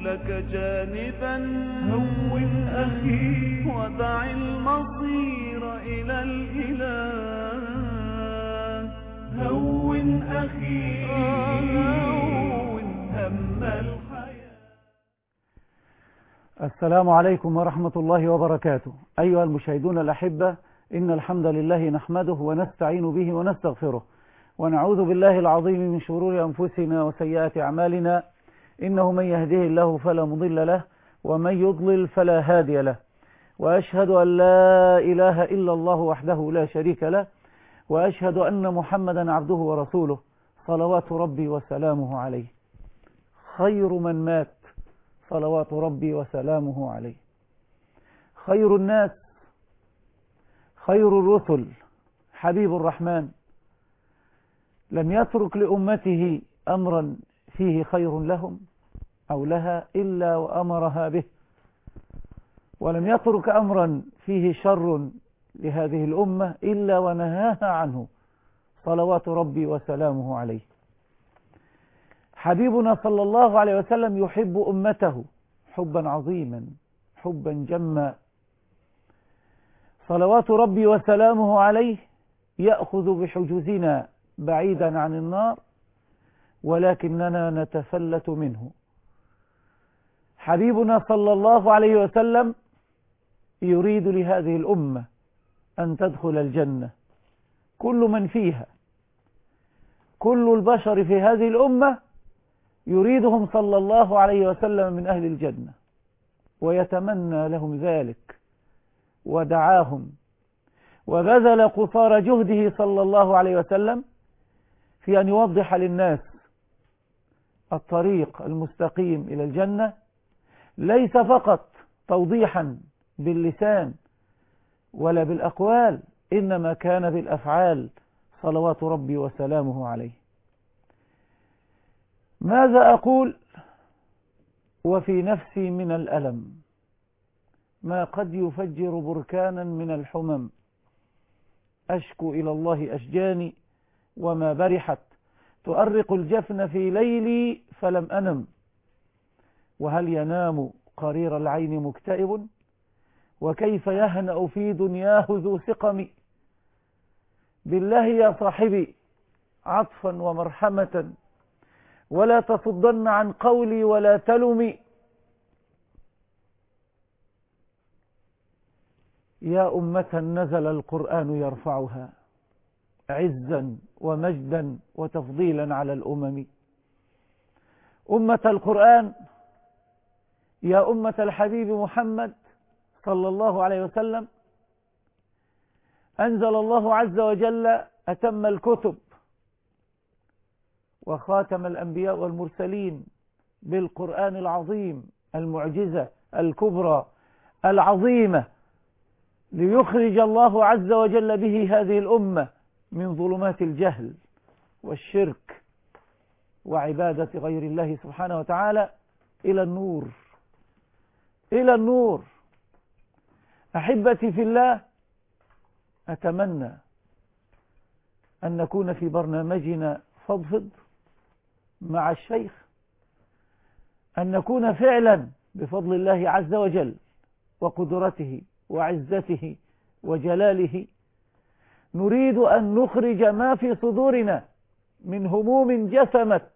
لك جانبا هون أخي ودع المصير إلى الإله هون أخي هون هم الحياة السلام عليكم ورحمة الله وبركاته أيها المشاهدون الأحبة إن الحمد لله نحمده ونستعين به ونستغفره ونعوذ بالله العظيم من شرور أنفسنا وسيئات أعمالنا إنه من يهده الله فلا مضل له ومن يضلل فلا هادي له وأشهد أن لا إله إلا الله وحده لا شريك له وأشهد أن محمدا عبده ورسوله صلوات ربي وسلامه عليه خير من مات صلوات ربي وسلامه عليه خير الناس خير الرسل حبيب الرحمن لم يترك لأمته أمرا فيه خير لهم أو لها إلا وأمرها به ولم يترك أمرا فيه شر لهذه الأمة إلا ونهاها عنه صلوات ربي وسلامه عليه حبيبنا صلى الله عليه وسلم يحب أمته حبا عظيما حبا جما صلوات ربي وسلامه عليه يأخذ بحجوزنا بعيدا عن النار ولكننا نتفلت منه حبيبنا صلى الله عليه وسلم يريد لهذه الأمة أن تدخل الجنة كل من فيها كل البشر في هذه الأمة يريدهم صلى الله عليه وسلم من أهل الجنة ويتمنى لهم ذلك ودعاهم وبذل قصار جهده صلى الله عليه وسلم في أن يوضح للناس الطريق المستقيم إلى الجنة ليس فقط توضيحا باللسان ولا بالأقوال إنما كان بالأفعال صلوات ربي وسلامه عليه ماذا أقول وفي نفسي من الألم ما قد يفجر بركانا من الحمم أشكو إلى الله أشجاني وما برحت تؤرق الجفن في ليلي فلم أنم وهل ينام قرير العين مكتئب وكيف يهنأ في دنياه ذو سقم بالله يا صاحبي عطفا ومرحمة ولا تصدن عن قولي ولا تلمي يا أمة نزل القرآن يرفعها عزا ومجدا وتفضيلا على الأمم أمة القرآن يا أمة الحبيب محمد صلى الله عليه وسلم أنزل الله عز وجل أتم الكتب وخاتم الأنبياء والمرسلين بالقرآن العظيم المعجزة الكبرى العظيمة ليخرج الله عز وجل به هذه الأمة من ظلمات الجهل والشرك وعبادة غير الله سبحانه وتعالى إلى النور إلى النور أحبتي في الله أتمنى أن نكون في برنامجنا فضفض مع الشيخ أن نكون فعلا بفضل الله عز وجل وقدرته وعزته وجلاله نريد أن نخرج ما في صدورنا من هموم جسمت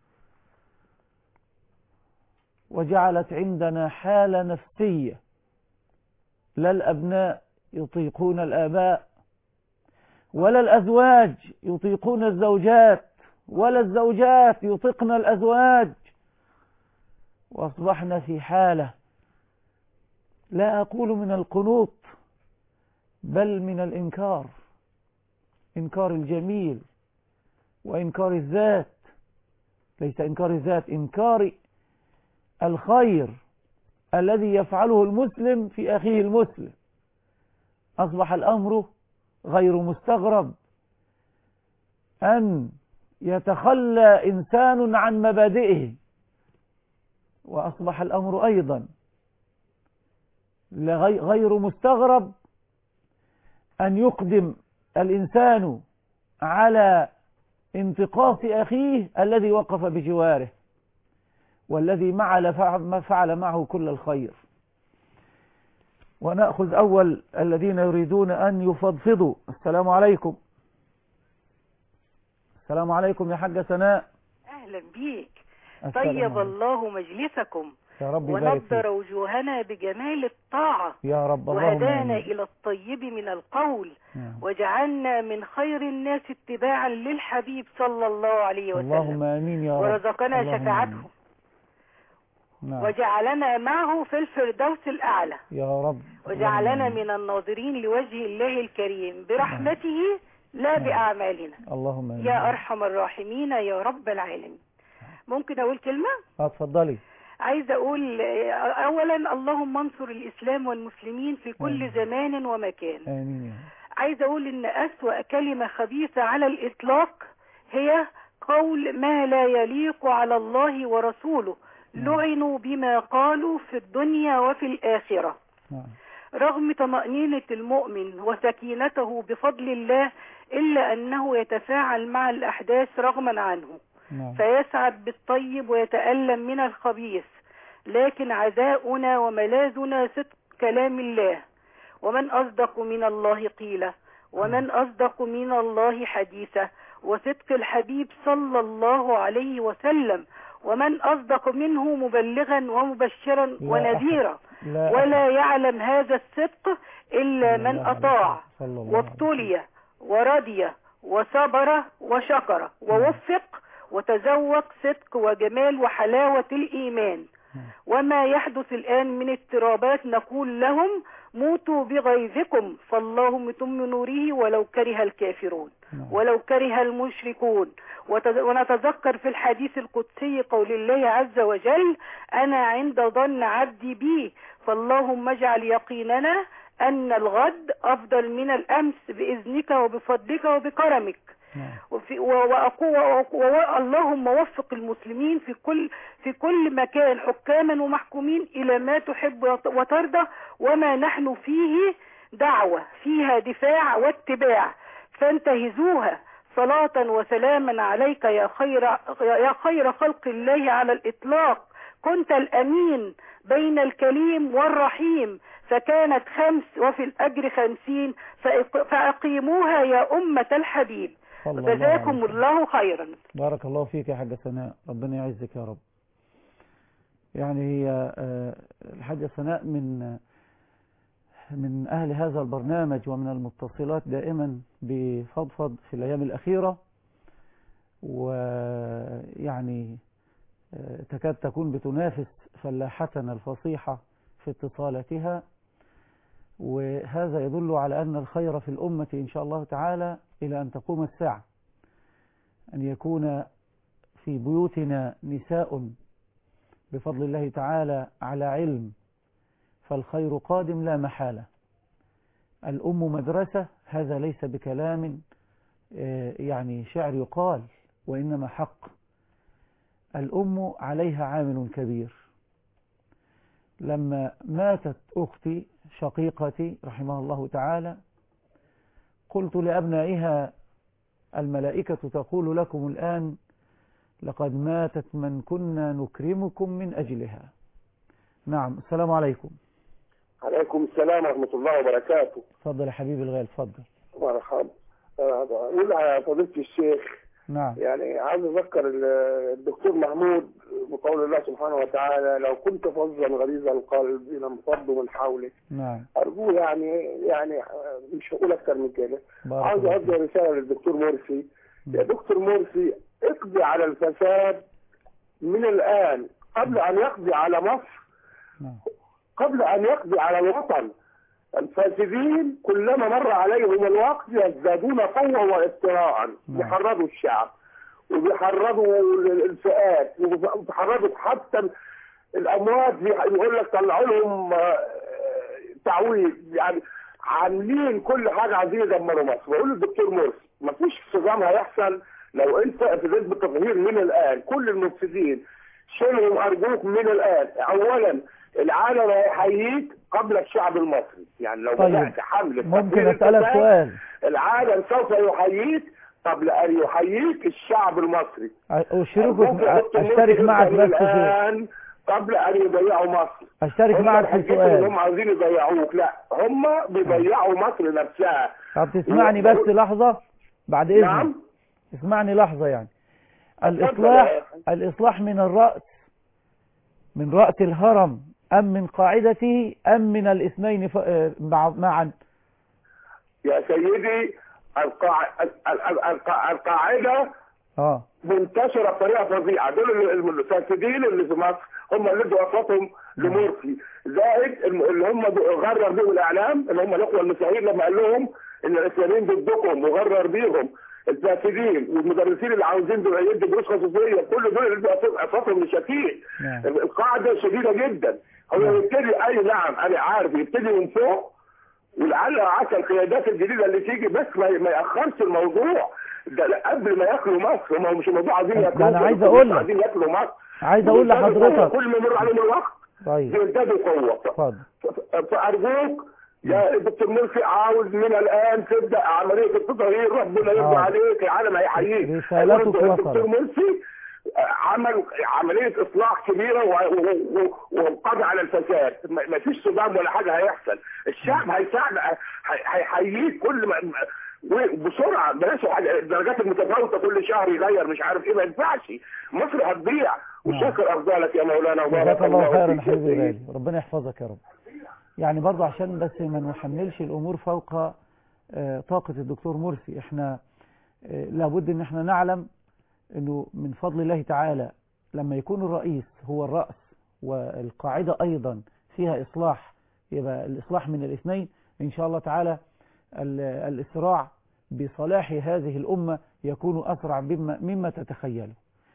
وجعلت عندنا حالة نفسية لا الأبناء يطيقون الآباء ولا الأزواج يطيقون الزوجات ولا الزوجات يطيقن الأزواج وأصبحنا في حالة لا أقول من القنوط بل من الإنكار إنكار الجميل وإنكار الذات ليس إنكار الذات إنكار الخير الذي يفعله المسلم في أخيه المسلم أصبح الأمر غير مستغرب أن يتخلى إنسان عن مبادئه وأصبح الأمر أيضا غير مستغرب أن يقدم الإنسان على انتقاص أخيه الذي وقف بجواره والذي معل فع- فعل معه كل الخير ونأخذ أول الذين يريدون أن يفضفضوا السلام عليكم السلام عليكم يا حاجة سناء أهلا بيك السلام طيب عليكم. الله مجلسكم يا رب يبارك ونضر فيك وجوهنا بجمال الطاعة يا رب اللهم وهدانا آمين. إلى الطيب من القول نعم. وجعلنا من خير الناس اتباعا للحبيب صلى الله عليه وسلم اللهم آمين يا رب ورزقنا اللهم شفاعته آمين. نعم وجعلنا معه في الفردوس الأعلى يا رب وجعلنا اللهم آمين. من الناظرين لوجه الله الكريم برحمته لا نعم. بأعمالنا اللهم آمين يا أرحم الراحمين يا رب العالمين ممكن أقول كلمة؟ آه، اتفضلي عايزة أقول آه، أولا اللهم انصر الإسلام والمسلمين في كل آمين. زمان ومكان آمين يا رب. عايزة أقول إن أسوأ كلمة خبيثة على الإطلاق هي قول ما لا يليق على الله ورسوله نعم. لعنوا بما قالوا في الدنيا وفي الآخرة نعم رغم طمأنينة المؤمن وسكينته بفضل الله إلا أنه يتفاعل مع الأحداث رغما عنه نعم فيسعد بالطيب ويتألم من الخبيث لكن عزاؤنا وملاذنا صدق كلام الله ومن أصدق من الله قيلا ومن أصدق من الله حديثا وصدق الحبيب صلى الله عليه وسلم ومن أصدق منه مبلغا ومبشرا لا ونذيرا لا ولا يعلم هذا الصدق إلا صلى من الله عليه أطاع وسلم. صلى الله عليه وابتلي ورضي وصبر وشكر ووفق وتذوق صدق وجمال وحلاوة الإيمان نعم. وما يحدث الآن من اضطرابات نقول لهم موتوا بغيظكم فالله متم نوره ولو كره الكافرون نعم. ولو كره المشركون وتذ- ونتذكر في الحديث القدسي قول الله عز وجل أنا عند ظن عبدي بي فاللهم اجعل يقيننا أن الغد أفضل من الأمس بإذنك وبفضلك وبكرمك نعم. وفي و- وأقو و- و- اللهم وفق المسلمين في كل في كل مكان حكاما ومحكومين إلى ما تحب وت- وترضى وما نحن فيه دعوة فيها دفاع واتباع فانتهزوها صلاة وسلاما عليك يا خير يا خير خلق الله على الإطلاق كنت الأمين بين الكليم والرحيم فكانت خمس وفي الأجر خمسين فأق- فأقيموها يا أمة الحبيب صلى الله عليه جزاكم وسلم. الله خيرا بارك الله فيك يا حاجة سناء ربنا يعزك يا رب يعني هي آه، الحاجة سناء من من أهل هذا البرنامج ومن المتصلات دائما بفضفض في الأيام الأخيرة ويعني آه، تكاد تكون بتنافس فلاحتنا الفصيحة في اتصالاتها وهذا يدل على أن الخير في الأمة إن شاء الله تعالى إلى أن تقوم الساعة أن يكون في بيوتنا نساء بفضل الله تعالى على علم فالخير قادم لا محالة الأم مدرسة هذا ليس بكلام آه، يعني شعر يقال وإنما حق الأم عليها عامل كبير لما ماتت أختي شقيقتي رحمها الله تعالى قلت لأبنائها الملائكة تقول لكم الآن لقد ماتت من كنا نكرمكم من أجلها نعم السلام عليكم عليكم السلام ورحمة الله وبركاته تفضل يا حبيبي الغالي تفضل مرحبا آه، أقول يا فضيلة الشيخ نعم يعني عايز أذكر ال- الدكتور محمود بقول الله سبحانه وتعالى لو كنت فظا غليظ القلب لانفضوا من حولك نعم أرجو يعني يعني آه، مش هقول أكتر من كده بارك عاوز الله أوجه فيك. رسالة للدكتور مرسي يا نعم. دكتور مرسي اقضي على الفساد من الآن قبل أن يقضي على مصر نعم قبل أن يقضي على الوطن الفاسدين كلما مر عليهم الوقت يزدادون قوة وافتراء نعم. بيحرضوا الشعب وبيحرضوا الفئات وبيحرضوا حتى الأموات يقول لك طلعوا لهم آه، تعويض يعني عاملين كل حاجة عايزين يدمروا مصر بقول للدكتور مرسي مفيش صدام هيحصل لو انت ابتديت بالتطهير من الآن كل المفسدين شيلهم أرجوك من الآن أولا العالم هيحييك قبل الشعب المصري يعني لو طيب. بدأت حملة ممكن تطهير أسألك الفساد، سؤال العالم سوف يحييك قبل ان يحييك الشعب المصري أشاركك أرجوك يا دكتور أشترك مرسي معك ابدأ بس في الان قبل ان يضيعوا مصر أشترك هم معك في الحكاية اللي هم سؤال عاوزين يضيعوك لا هم بيضيعوا مصر نفسها طب تسمعني بس لحظة بعد إذنك نعم اسمعني لحظة يعني اتفضل الإصلاح يا أخي. الإصلاح من الرأس من رأس الهرم أم من قاعدته أم من الاثنين ف- آه، مع- معا يا سيدي القاع... ال- ال- القاع- القاعده اه منتشره بطريقه فظيعه دول ال- الفاسدين اللي في مصر هم اللي ادوا اصواتهم لمرسي زائد الم- اللي هم دو- غرر بيهم الاعلام اللي هم الاخوه المسيحيين لما قال لهم ان الاسلاميين ضدكم وغرر بيهم الفاسدين والمدرسين اللي عاوزين دول يدوا دروس خصوصيه كل دول اللي ادوا اصواتهم لشفيق نعم. القاعده شديده جدا هو يبتدي اي نعم انا عارف يبتدي من فوق ولعل عسى القيادات الجديده اللي تيجي بس ما ما ياخرش الموضوع ده لا، قبل ما ياكلوا مصر ما هو مش الموضوع عايزين ده ياكلوا أنا عايز مصر، أقول لك. عايزين ياكلوا مصر عايز أقول بيزدادوا قوة. لحضرتك كل ما يمر عليهم الوقت طيب بيزدادوا قوه اتفضل ف- فارجوك يا دكتور مرسي عاوز من الان تبدا عمليه التطهير ربنا يرضى آه. عليك العالم هيحييك رسالتك الدكتور وصلت. مرسي عمل عمليه اصلاح كبيره و- و- و- وقضى على الفساد ما ما فيش صدام ولا حاجه هيحصل الشعب هيساعد هي- هيحييك كل ما وبسرعه بلاش حاجه الدرجات المتفاوته كل شهر يغير مش عارف ايه ما ينفعش مصر هتضيع وشكر افضلك يا مولانا وبارك جزاك الله خيرا فيك يا حبيبي سيدي. غالي ربنا يحفظك يا رب يعني برضه عشان بس ما نحملش الامور فوق آه، طاقة الدكتور مرسي احنا آه، لابد ان احنا نعلم انه من فضل الله تعالى لما يكون الرئيس هو الرأس والقاعدة ايضا فيها اصلاح يبقى الاصلاح من الاثنين ان شاء الله تعالى ال- الاسراع بصلاح هذه الامة يكون اسرع مما, مما تتخيله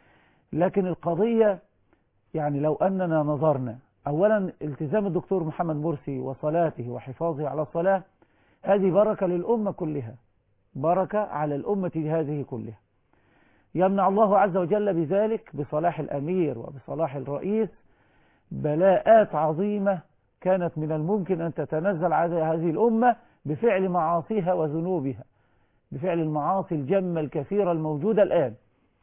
لكن القضية يعني لو أننا نظرنا أولا التزام الدكتور محمد مرسي وصلاته وحفاظه على الصلاة هذه بركة للأمة كلها بركة على الأمة هذه كلها يمنع الله عز وجل بذلك بصلاح الأمير وبصلاح الرئيس بلاءات عظيمة كانت من الممكن أن تتنزل على هذه الأمة بفعل معاصيها وذنوبها بفعل المعاصي الجمة الكثيرة الموجودة الآن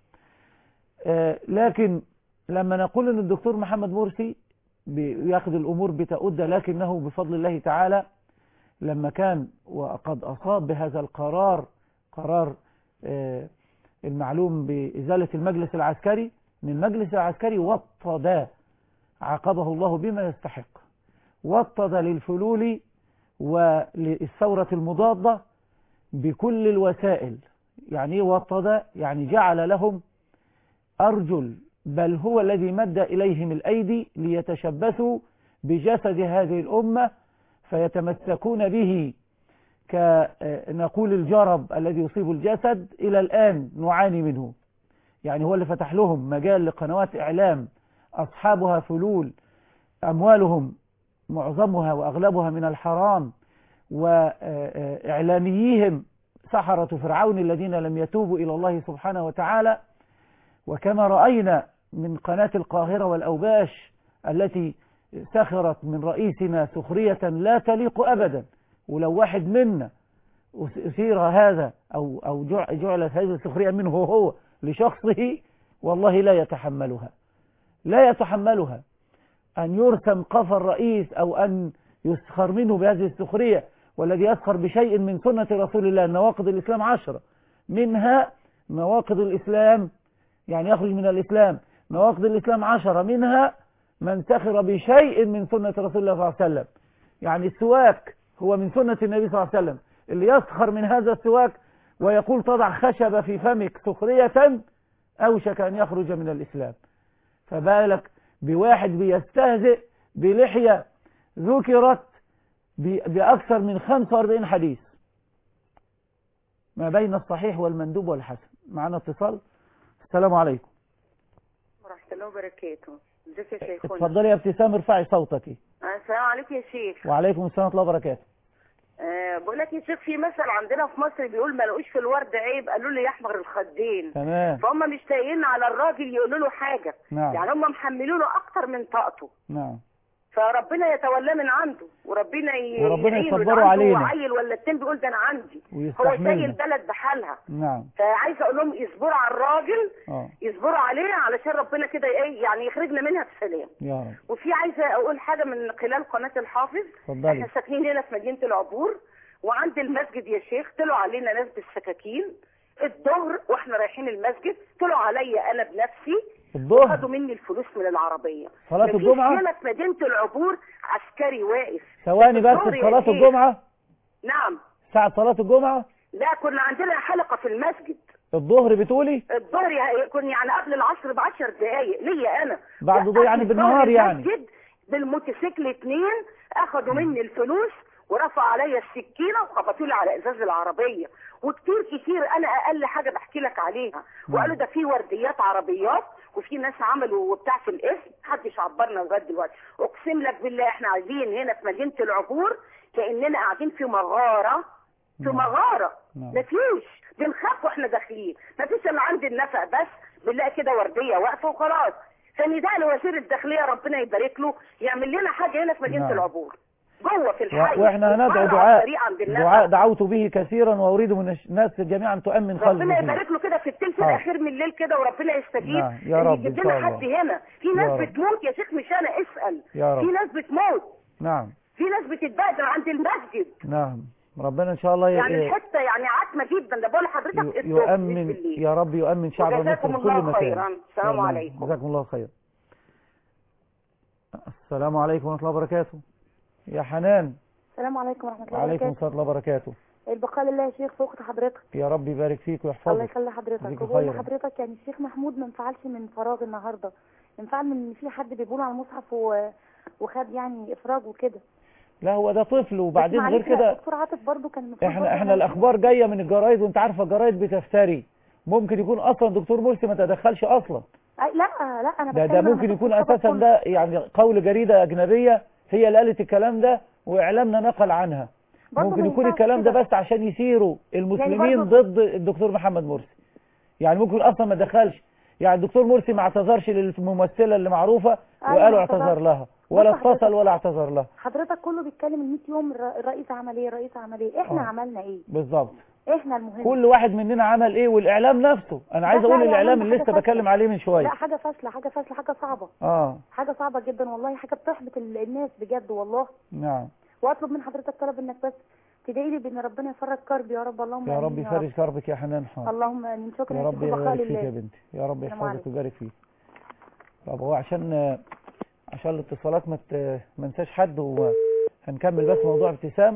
آه، لكن لما نقول أن الدكتور محمد مرسي بياخذ الأمور بتأدى لكنه بفضل الله تعالى لما كان وقد أصاب بهذا القرار قرار آه، المعلوم بإزالة المجلس العسكري من المجلس العسكري وطد عاقبه الله بما يستحق وطد للفلول وللثورة المضادة بكل الوسائل يعني ايه وطد يعني جعل لهم أرجل بل هو الذي مد إليهم الأيدي ليتشبثوا بجسد هذه الأمة فيتمسكون به كنقول الجرب الذي يصيب الجسد إلى الآن نعاني منه يعني هو اللي فتح لهم مجال لقنوات إعلام أصحابها فلول أموالهم معظمها وأغلبها من الحرام وإعلاميهم سحرة فرعون الذين لم يتوبوا إلى الله سبحانه وتعالى وكما رأينا من قناة القاهرة والأوباش التي سخرت من رئيسنا سخرية لا تليق أبدا ولو واحد منا أثير هذا أو, أو جعلت هذه السخرية منه هو لشخصه والله لا يتحملها لا يتحملها أن يرسم قفا الرئيس أو أن يسخر منه بهذه السخرية والذي يسخر بشيء من سنة رسول الله نواقض الإسلام عشرة منها نواقض الإسلام يعني يخرج من الإسلام نواقض الإسلام عشرة منها من سخر بشيء من سنة رسول الله صلى الله عليه وسلم يعني السواك هو من سنة النبي صلى الله عليه وسلم اللي يسخر من هذا السواك ويقول تضع خشب في فمك سخرية أوشك أن يخرج من الإسلام فبالك بواحد بيستهزئ بلحية ذكرت بأكثر من 45 حديث ما بين الصحيح والمندوب والحسن معنا اتصال السلام عليكم ورحمة الله وبركاته ازيك يا شيخنا اتفضلي يا ابتسام ارفعي صوتك السلام عليكم يا شيخ وعليكم السلام ورحمه الله وبركاته أه بقول لك يا شيخ في مثل عندنا في مصر بيقول ما لقوش في الورد عيب قالوا لي يحمر الخدين تمام فهم مش لاقيين على الراجل يقولوا له حاجه نعم يعني هم محملينه اكتر من طاقته نعم فربنا يتولاه من عنده وربنا ي- وربنا يعينه. يصبره اللي عنده علينا. عيل ولا اتنين بيقول ده انا عندي هو ويستحملنا. زي البلد بحالها نعم فعايزه اقول لهم يصبروا على الراجل اه يصبروا عليه علشان ربنا كده ايه يعني يخرجنا منها بسلام يا رب وفي عايزه اقول حاجه من خلال قناه الحافظ اتفضلي. احنا ساكنين هنا في مدينه العبور وعند المسجد يا شيخ طلعوا علينا ناس بالسكاكين الظهر واحنا رايحين المسجد طلعوا عليا انا بنفسي الظهر خدوا مني الفلوس من العربيه صلاة مفيش الجمعة؟ هنا في مدينه العبور عسكري واقف ثواني بس الظهر في يا صلاة شيخ. الجمعة نعم ساعة صلاة الجمعة لا كنا عندنا حلقه في المسجد الظهر بتقولي الظهر يكون يعني قبل العصر ب 10 دقايق ليا انا بعد الظهر يعني وقفت بالنهار الظهر يعني. المسجد بالموتوسيكل اتنين اخدوا مني الفلوس ورفع عليا السكينه وخبطوا لي على ازاز العربيه وكتير كتير انا اقل حاجه بحكي لك عليها وقالوا ده في ورديات عربيات وفي ناس عملوا بتاع في الاسم محدش عبرنا لغايه دلوقتي اقسم لك بالله احنا قاعدين هنا في مدينه العبور كاننا قاعدين في مغاره في نعم. مغاره نعم. مفيش بنخاف واحنا داخلين مفيش الا عند النفق بس بنلاقي كده ورديه واقفه وخلاص فنداء لوزير الداخليه ربنا يبارك له يعمل لنا حاجه هنا في مدينه نعم. العبور جوه في الحي و- واحنا هندعو وبره على دعاء الطريق عند النفق. دعاء دعوت به كثيرا واريد من الناس جميعا تؤمن خلفه ربنا فيه. يبارك له كده في التلت حاضر. الاخير من الليل كده وربنا يستجيب نعم، يا إن رب يجيب إن لنا شاء حد الله. هنا في يا ناس رب. بتموت يا شيخ مش انا اسال يا رب. في ناس بتموت نعم في ناس بتتبهدل عند المسجد نعم ربنا ان شاء الله ي- يعني ي- الحته يعني عتمه جدا ده بقول لحضرتك ي- الصبح مش يؤمن بالليل. يا رب يؤمن شعب مصر وجزاكم في كل الله مكان خيرا. السلام يلا، عليكم. جزاكم الله خير السلام عليكم ورحمة الله وبركاته يا حنان السلام عليكم ورحمة الله وعليكم وبركاته السلام ورحمة الله وبركاته البقاء لله يا شيخ فوق حضرتك يا رب يبارك فيك الله ويحفظك يخلي حضرتك جزاك وبقول خيرا. لحضرتك يعني الشيخ محمود ما انفعلش من فراغ النهارده انفعل من ان في حد بيقول على المصحف و... وخد يعني افراج وكده لا هو ده طفل وبعدين بس غير معلش لا، كده دكتور عاطف برضو كان المفروض احنا برضو احنا يعني- الاخبار جايه من الجرايد وانت عارفه الجرايد بتفتري ممكن يكون اصلا دكتور مرسي ما تدخلش اصلا أي لا لا انا ده ده بتكلم عن ممكن يكون الخبر اساسا كله. ده يعني قول جريده اجنبيه هي اللي قالت الكلام ده واعلامنا نقل عنها برضو ممكن ما يكون ينفعش الكلام ده كده. بس عشان يثيروا المسلمين برضو- ضد الدكتور محمد مرسي يعني ممكن اصلا ما دخلش يعني الدكتور مرسي ما اعتذرش للممثله اللي معروفه أيوة، وقالوا ما اعتذر اعتذرش. لها ولا بص حضرتك- اتصل ولا اعتذر لها حضرتك كله بيتكلم ال 100 يوم الر- الرئيس عمل ايه الرئيس عمل ايه احنا آه. عملنا ايه بالظبط احنا المهم كل واحد مننا عمل ايه والاعلام نفسه انا عايز لا، اقول لا، الاعلام لا، اللي حاجة لسه فاشلة. بكلم عليه من شويه لا حاجه فاشله حاجه فاشله حاجه صعبه اه حاجه صعبه جدا والله حاجه بتحبط ال- الناس بجد والله نعم واطلب من حضرتك طلب انك بس تدعي لي بان ربنا يفرج كربي يا رب اللهم يا آمين رب يفرج كربك يا حنان حاضر اللهم امين شكرا يا رب شيخ بقاء يبارك فيك يا لله بنتي يا رب السلام يحفظك عليكم. ويبارك فيك طب هو عشان عشان الاتصالات ما ت- ما ننساش حد وهنكمل بس موضوع ابتسام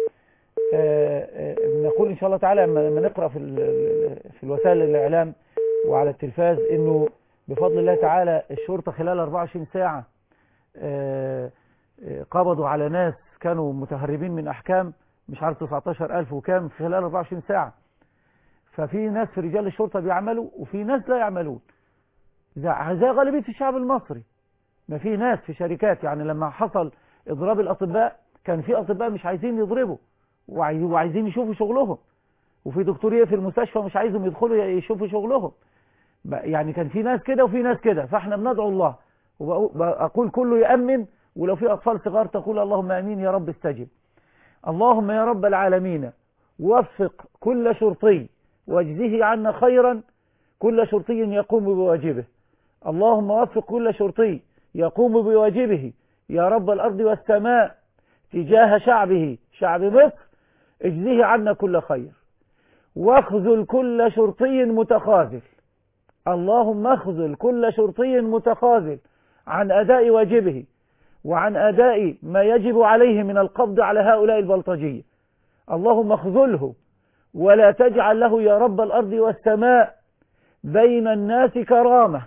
آه، آه، نقول ان شاء الله تعالى لما لما نقرا في ال- في الوسائل الاعلام وعلى التلفاز انه بفضل الله تعالى الشرطه خلال 24 ساعه آه، آه، قبضوا على ناس كانوا متهربين من احكام مش عارف 19000 وكام في خلال 24 ساعه ففي ناس في رجال الشرطة بيعملوا وفي ناس لا يعملون زي زي غالبية الشعب المصري ما في ناس في شركات يعني لما حصل إضراب الأطباء كان في أطباء مش عايزين يضربوا وعاي- وعايزين يشوفوا شغلهم وفي دكتورية في المستشفى مش عايزهم يدخلوا يشوفوا شغلهم ب- يعني كان في ناس كده وفي ناس كده فاحنا بندعو الله وأقول كله يأمن ولو في أطفال صغار تقول اللهم أمين يا رب استجب اللهم يا رب العالمين وفق كل شرطي واجزه عنا خيرا كل شرطي يقوم بواجبه اللهم وفق كل شرطي يقوم بواجبه يا رب الأرض والسماء تجاه شعبه شعب مصر اجزه عنا كل خير واخذل كل شرطي متخاذل اللهم اخذل كل شرطي متخاذل عن أداء واجبه وعن أداء ما يجب عليه من القبض على هؤلاء البلطجية اللهم اخذله ولا تجعل له يا رب الأرض والسماء بين الناس كرامة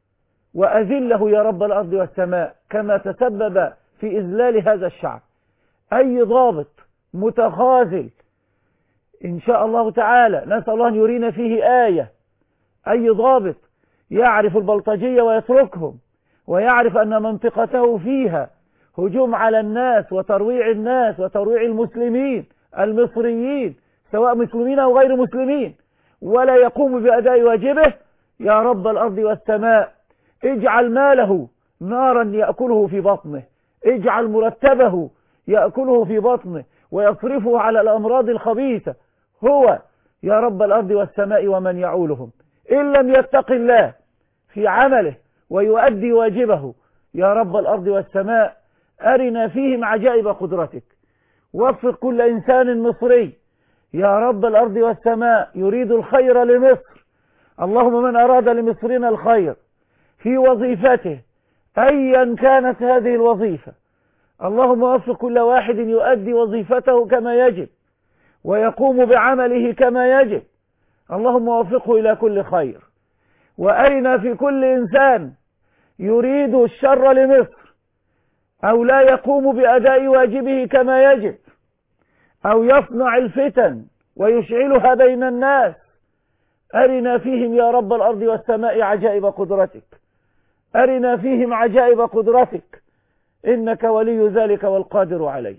وأذله يا رب الأرض والسماء كما تسبب في إذلال هذا الشعب أي ضابط متخاذل إن شاء الله تعالى نسأل الله أن يرينا فيه آية أي ضابط يعرف البلطجية ويتركهم ويعرف أن منطقته فيها هجوم على الناس وترويع الناس وترويع المسلمين المصريين سواء مسلمين أو غير مسلمين ولا يقوم بأداء واجبه يا رب الأرض والسماء اجعل ماله نارا يأكله في بطنه اجعل مرتبه يأكله في بطنه ويصرفه على الأمراض الخبيثة هو يا رب الأرض والسماء ومن يعولهم إن لم يتق الله في عمله ويؤدي واجبه يا رب الأرض والسماء أرنا فيهم عجائب قدرتك وفق كل إنسان مصري يا رب الأرض والسماء يريد الخير لمصر اللهم من أراد لمصرنا الخير في وظيفته أيا كانت هذه الوظيفة اللهم وفق كل واحد يؤدي وظيفته كما يجب ويقوم بعمله كما يجب اللهم وفقه إلى كل خير وأرنا في كل إنسان يريد الشر لمصر أو لا يقوم بأداء واجبه كما يجب أو يصنع الفتن ويشعلها بين الناس أرنا فيهم يا رب الأرض والسماء عجائب قدرتك أرنا فيهم عجائب قدرتك إنك ولي ذلك والقادر عليه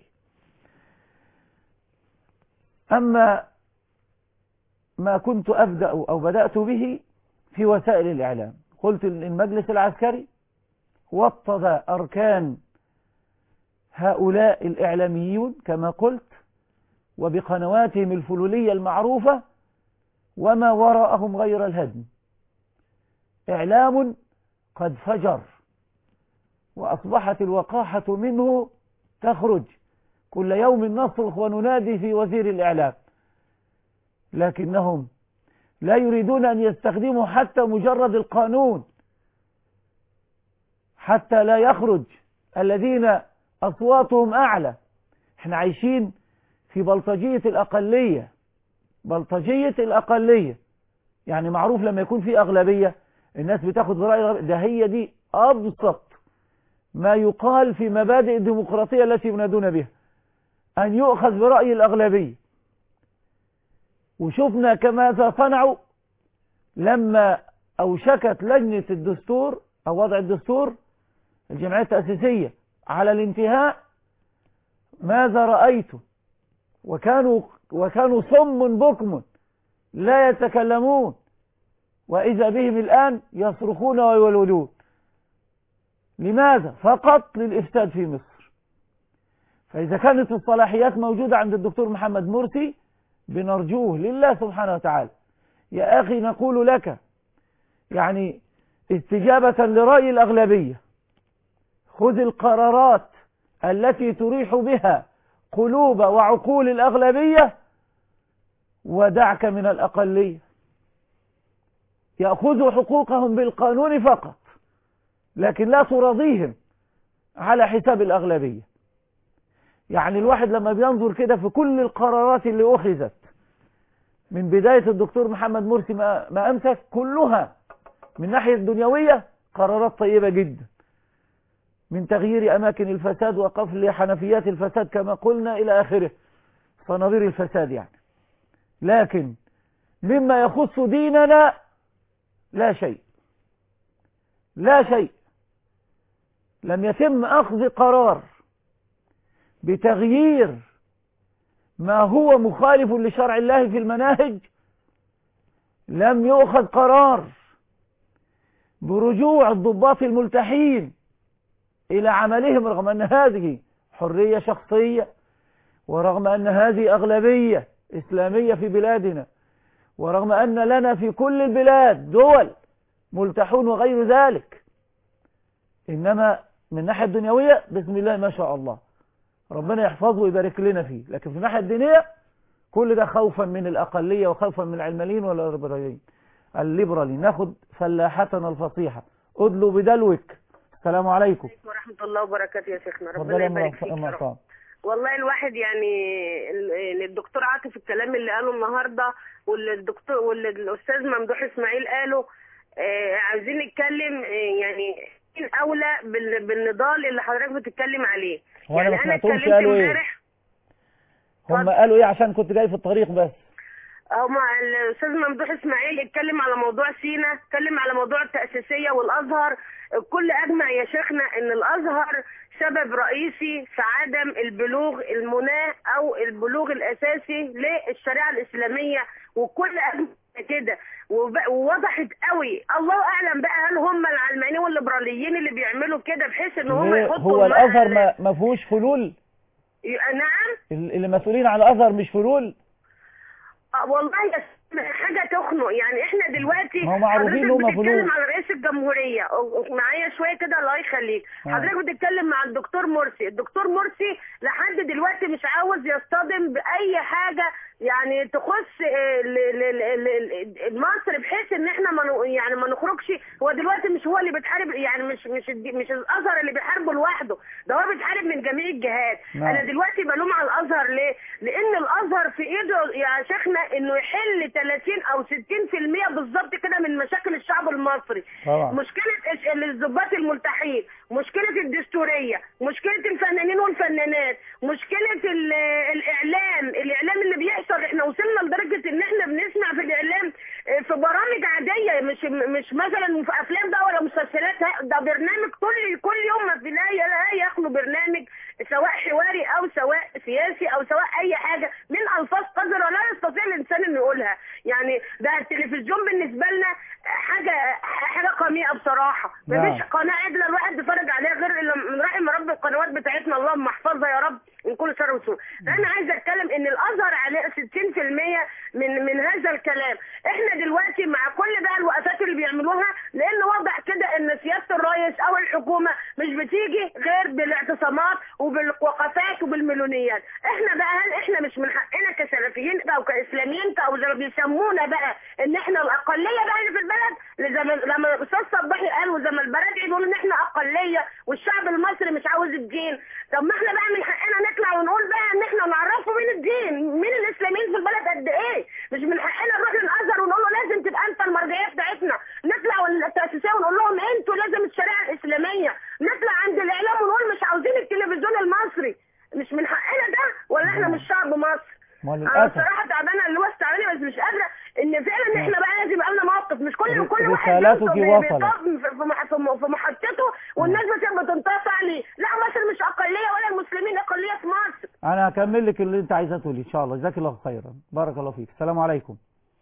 أما ما كنت أبدأ أو بدأت به في وسائل الإعلام قلت المجلس العسكري وطد أركان هؤلاء الإعلاميون كما قلت وبقنواتهم الفلولية المعروفة وما وراءهم غير الهدم إعلام قد فجر وأصبحت الوقاحة منه تخرج كل يوم نصرخ وننادي في وزير الإعلام لكنهم لا يريدون أن يستخدموا حتى مجرد القانون حتى لا يخرج الذين أصواتهم أعلى احنا عايشين في بلطجية الأقلية بلطجية الأقلية يعني معروف لما يكون في أغلبية الناس بتاخد برأي ده هي دي أبسط ما يقال في مبادئ الديمقراطية التي ينادون بها أن يؤخذ برأي الأغلبية وشفنا كماذا صنعوا لما أوشكت لجنة الدستور أو وضع الدستور الجمعية التأسيسية على الانتهاء ماذا رأيت وكانوا وكانوا صم بكم لا يتكلمون وإذا بهم الآن يصرخون ويولولون لماذا؟ فقط للإفساد في مصر فإذا كانت الصلاحيات موجودة عند الدكتور محمد مرسي بنرجوه لله سبحانه وتعالى يا أخي نقول لك يعني استجابة لرأي الأغلبية خذ القرارات التي تريح بها قلوب وعقول الأغلبية ودعك من الأقلية يأخذوا حقوقهم بالقانون فقط لكن لا تراضيهم على حساب الأغلبية يعني الواحد لما بينظر كده في كل القرارات اللي أخذت من بداية الدكتور محمد مرسي ما, ما أمسك كلها من ناحية الدنيوية قرارات طيبة جدا من تغيير أماكن الفساد وقفل حنفيات الفساد كما قلنا إلى آخره صنادير الفساد يعني لكن مما يخص ديننا لا شيء لا شيء لم يتم أخذ قرار بتغيير ما هو مخالف لشرع الله في المناهج لم يؤخذ قرار برجوع الضباط الملتحين إلى عملهم رغم أن هذه حرية شخصية ورغم أن هذه أغلبية إسلامية في بلادنا ورغم أن لنا في كل البلاد دول ملتحون وغير ذلك إنما من الناحية الدنيوية بسم الله ما شاء الله ربنا يحفظه ويبارك لنا فيه لكن في الناحية الدينية كل ده خوفا من الأقلية وخوفا من العلمانيين والليبراليين الليبراليين ناخد فلاحتنا الفصيحة ادلوا بدلوك السلام عليكم ورحمة الله وبركاته يا شيخنا ربنا ربنا يبارك فيك يا رب. يبارك والله الواحد يعني ال- الدكتور عاطف الكلام اللي قاله النهارده واللي الدكتور واللي الاستاذ ممدوح اسماعيل قاله آه عايزين نتكلم آه يعني مين اولى بال- بالنضال اللي حضرتك بتتكلم عليه هو أنا ما يعني انا سمعتهمش اتكلمت قالوا إيه؟ امبارح هم قالوا ايه عشان كنت جاي في الطريق بس هما الاستاذ ممدوح اسماعيل اتكلم على موضوع سينا اتكلم على موضوع التاسيسيه والازهر الكل اجمع يا شيخنا ان الازهر سبب رئيسي في عدم البلوغ المناه او البلوغ الاساسي للشريعه الاسلاميه وكل اجمع كده وب- ووضحت قوي الله اعلم بقى هل هم العلمانيين والليبراليين اللي بيعملوا كده بحيث ان هم ليه؟ يحطوا هو المرأة الازهر ال- ما ما فيهوش فلول ي- نعم ال- اللي مسؤولين عن الازهر مش فلول آه، والله يا س- حاجه تخنق يعني احنا دلوقتي ما هو معروفين حضرتك إن هم بتتكلم فلوس. على رئيس الجمهوريه و- ومعايا شويه كده الله يخليك آه. حضرتك بتتكلم مع الدكتور مرسي الدكتور مرسي لحد دلوقتي مش عاوز يصطدم باي حاجه يعني تخص آه، ل- ل- ل- ل- مصر بحيث ان احنا ما ن- يعني ما نخرجش هو دلوقتي مش هو اللي بيتحارب يعني مش مش الد- مش الازهر اللي بيحاربه لوحده ده هو بيتحارب من جميع الجهات نعم. انا دلوقتي بلوم على الازهر ليه لان الازهر في ايده يا شيخنا انه يحل 30 او 60% بالظبط كده من مشاكل الشعب المصري طبعا. مشكله إش- الضباط الملتحين مشكله الدستوريه مشكله الفنانين والفنانات مشكله ال- الاعلام الاعلام اللي بيحصل احنا وصلنا لدرجه ان احنا بنسمع في الاعلام آه، في برامج عاديه مش مش مثلا في افلام بقى ولا مسلسلات ها، ده برنامج كل كل يوم ما في لا لا يخلو برنامج سواء حواري او سواء سياسي او سواء اي حاجه من الفاظ قذره لا يستطيع الانسان انه يقولها يعني ده التلفزيون بالنسبه لنا حاجه حاجه قميئه بصراحه نعم. مفيش قناه عدله الواحد يتفرج عليها غير إلا من رحم رب القنوات بتاعتنا اللهم احفظها يا رب من كل شر وسوء انا عايزه اتكلم ان الازهر عليه 60% من من هذا الكلام احنا دلوقتي مع كل بقى الوقفات اللي بيعملوها لان واضح كده ان سياده الرئيس او الحكومه مش بتيجي غير بالاعتصامات وبالوقفات وبالمليونيات احنا بقى هل احنا مش من حقنا كسلفيين او كاسلاميين او زي ما بيسمونا بقى ان احنا الاقليه بقى اللي في البلد زي ما لما الاستاذ صباحي قال وزي ما البرادعي بيقولوا ان احنا اقليه والشعب المصري مش عاوز الدين طب ما احنا بقى من حقنا نطلع ونقول بقى ان احنا نعرفه مين الدين مين الاسلاميين في البلد قد ايه مش من حقنا نروح للازهر ونقول له لازم تبقى انت المرجعيه بتاعتنا نطلع التاسيسيه ونقول لهم انتوا لازم الشريعه الاسلاميه نطلع عند الاعلام ونقول مش عاوزين التلفزيون المصري مش من حقنا ده ولا احنا مش شعب مصر ما انا للاسف بصراحه تعبانه اللي هو تعبانه بس مش قادره ان فعلا احنا بقى لازم يبقى لنا موقف مش كل كل واحد رسالتك نفسه بي- وصلت. بيطاف في في مح- في م- في محطته والناس بت- بتنتصر عليه لا مصر مش اقليه ولا المسلمين اقليه في مصر انا هكمل لك اللي انت عايزاه تقولي ان شاء الله جزاك الله خيرا بارك الله فيك السلام عليكم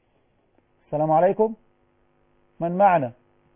السلام عليكم من معنا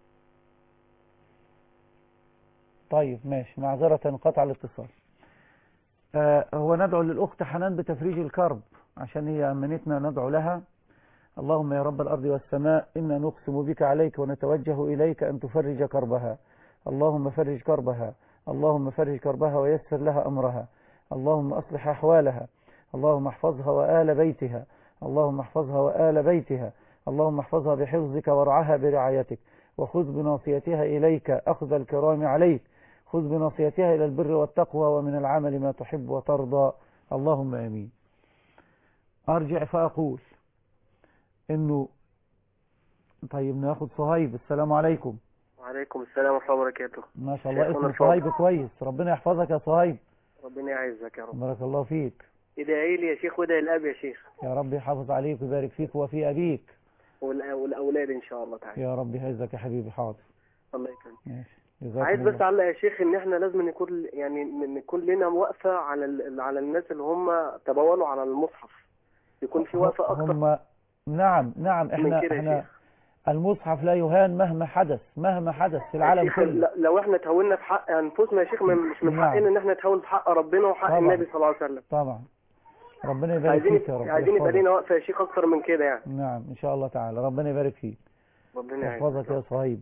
طيب ماشي معذرة انقطع الاتصال آه هو ندعو للأخت حنان بتفريج الكرب عشان هي أمنتنا ندعو لها اللهم يا رب الأرض والسماء إنا نقسم بك عليك ونتوجه إليك أن تفرج كربها اللهم فرج كربها اللهم فرج كربها ويسر لها أمرها اللهم أصلح أحوالها اللهم احفظها وآل بيتها اللهم احفظها وآل بيتها اللهم احفظها بحفظك وارعها برعايتك وخذ بناصيتها إليك أخذ الكرام عليك خذ بناصيتها إلى البر والتقوى ومن العمل ما تحب وترضى اللهم آمين أرجع فأقول إنه طيب ناخد صهيب السلام عليكم وعليكم السلام ورحمة الله وبركاته ما شاء الله شيخنا اسم الفاضل. صهيب كويس ربنا يحفظك يا صهيب ربنا يعزك يا رب بارك الله فيك ادعي لي يا شيخ وادعي الأب يا شيخ يا رب يحافظ عليك ويبارك فيك وفي أبيك والأ- والأولاد إن شاء الله تعالى يا رب يعزك يا حبيبي حاضر الله يكرمك ماشي جزاكم عايز الله. بس اعلق يا شيخ ان احنا لازم نكون يعني نكون لنا وقفه على ال- على الناس اللي هم تبولوا على المصحف يكون في وقفه اكتر هم نعم نعم احنا من كده يا احنا شيخ. المصحف لا يهان مهما حدث مهما حدث في العالم يا شيخ، كله ل- لو احنا تهاونا في حق انفسنا يا شيخ من- مش من نعم. حقنا ان احنا نتهاون في حق ربنا وحق طبعا. النبي صلى الله عليه وسلم طبعا ربنا يبارك عايزين فيك يا رب عايزين يبقى يحفظك. لنا وقفه يا شيخ اكتر من كده يعني نعم ان شاء الله تعالى ربنا يبارك فيك ربنا يحفظك يا يعزك صهيب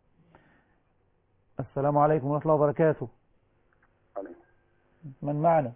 السلام عليكم ورحمة الله وبركاته من معنا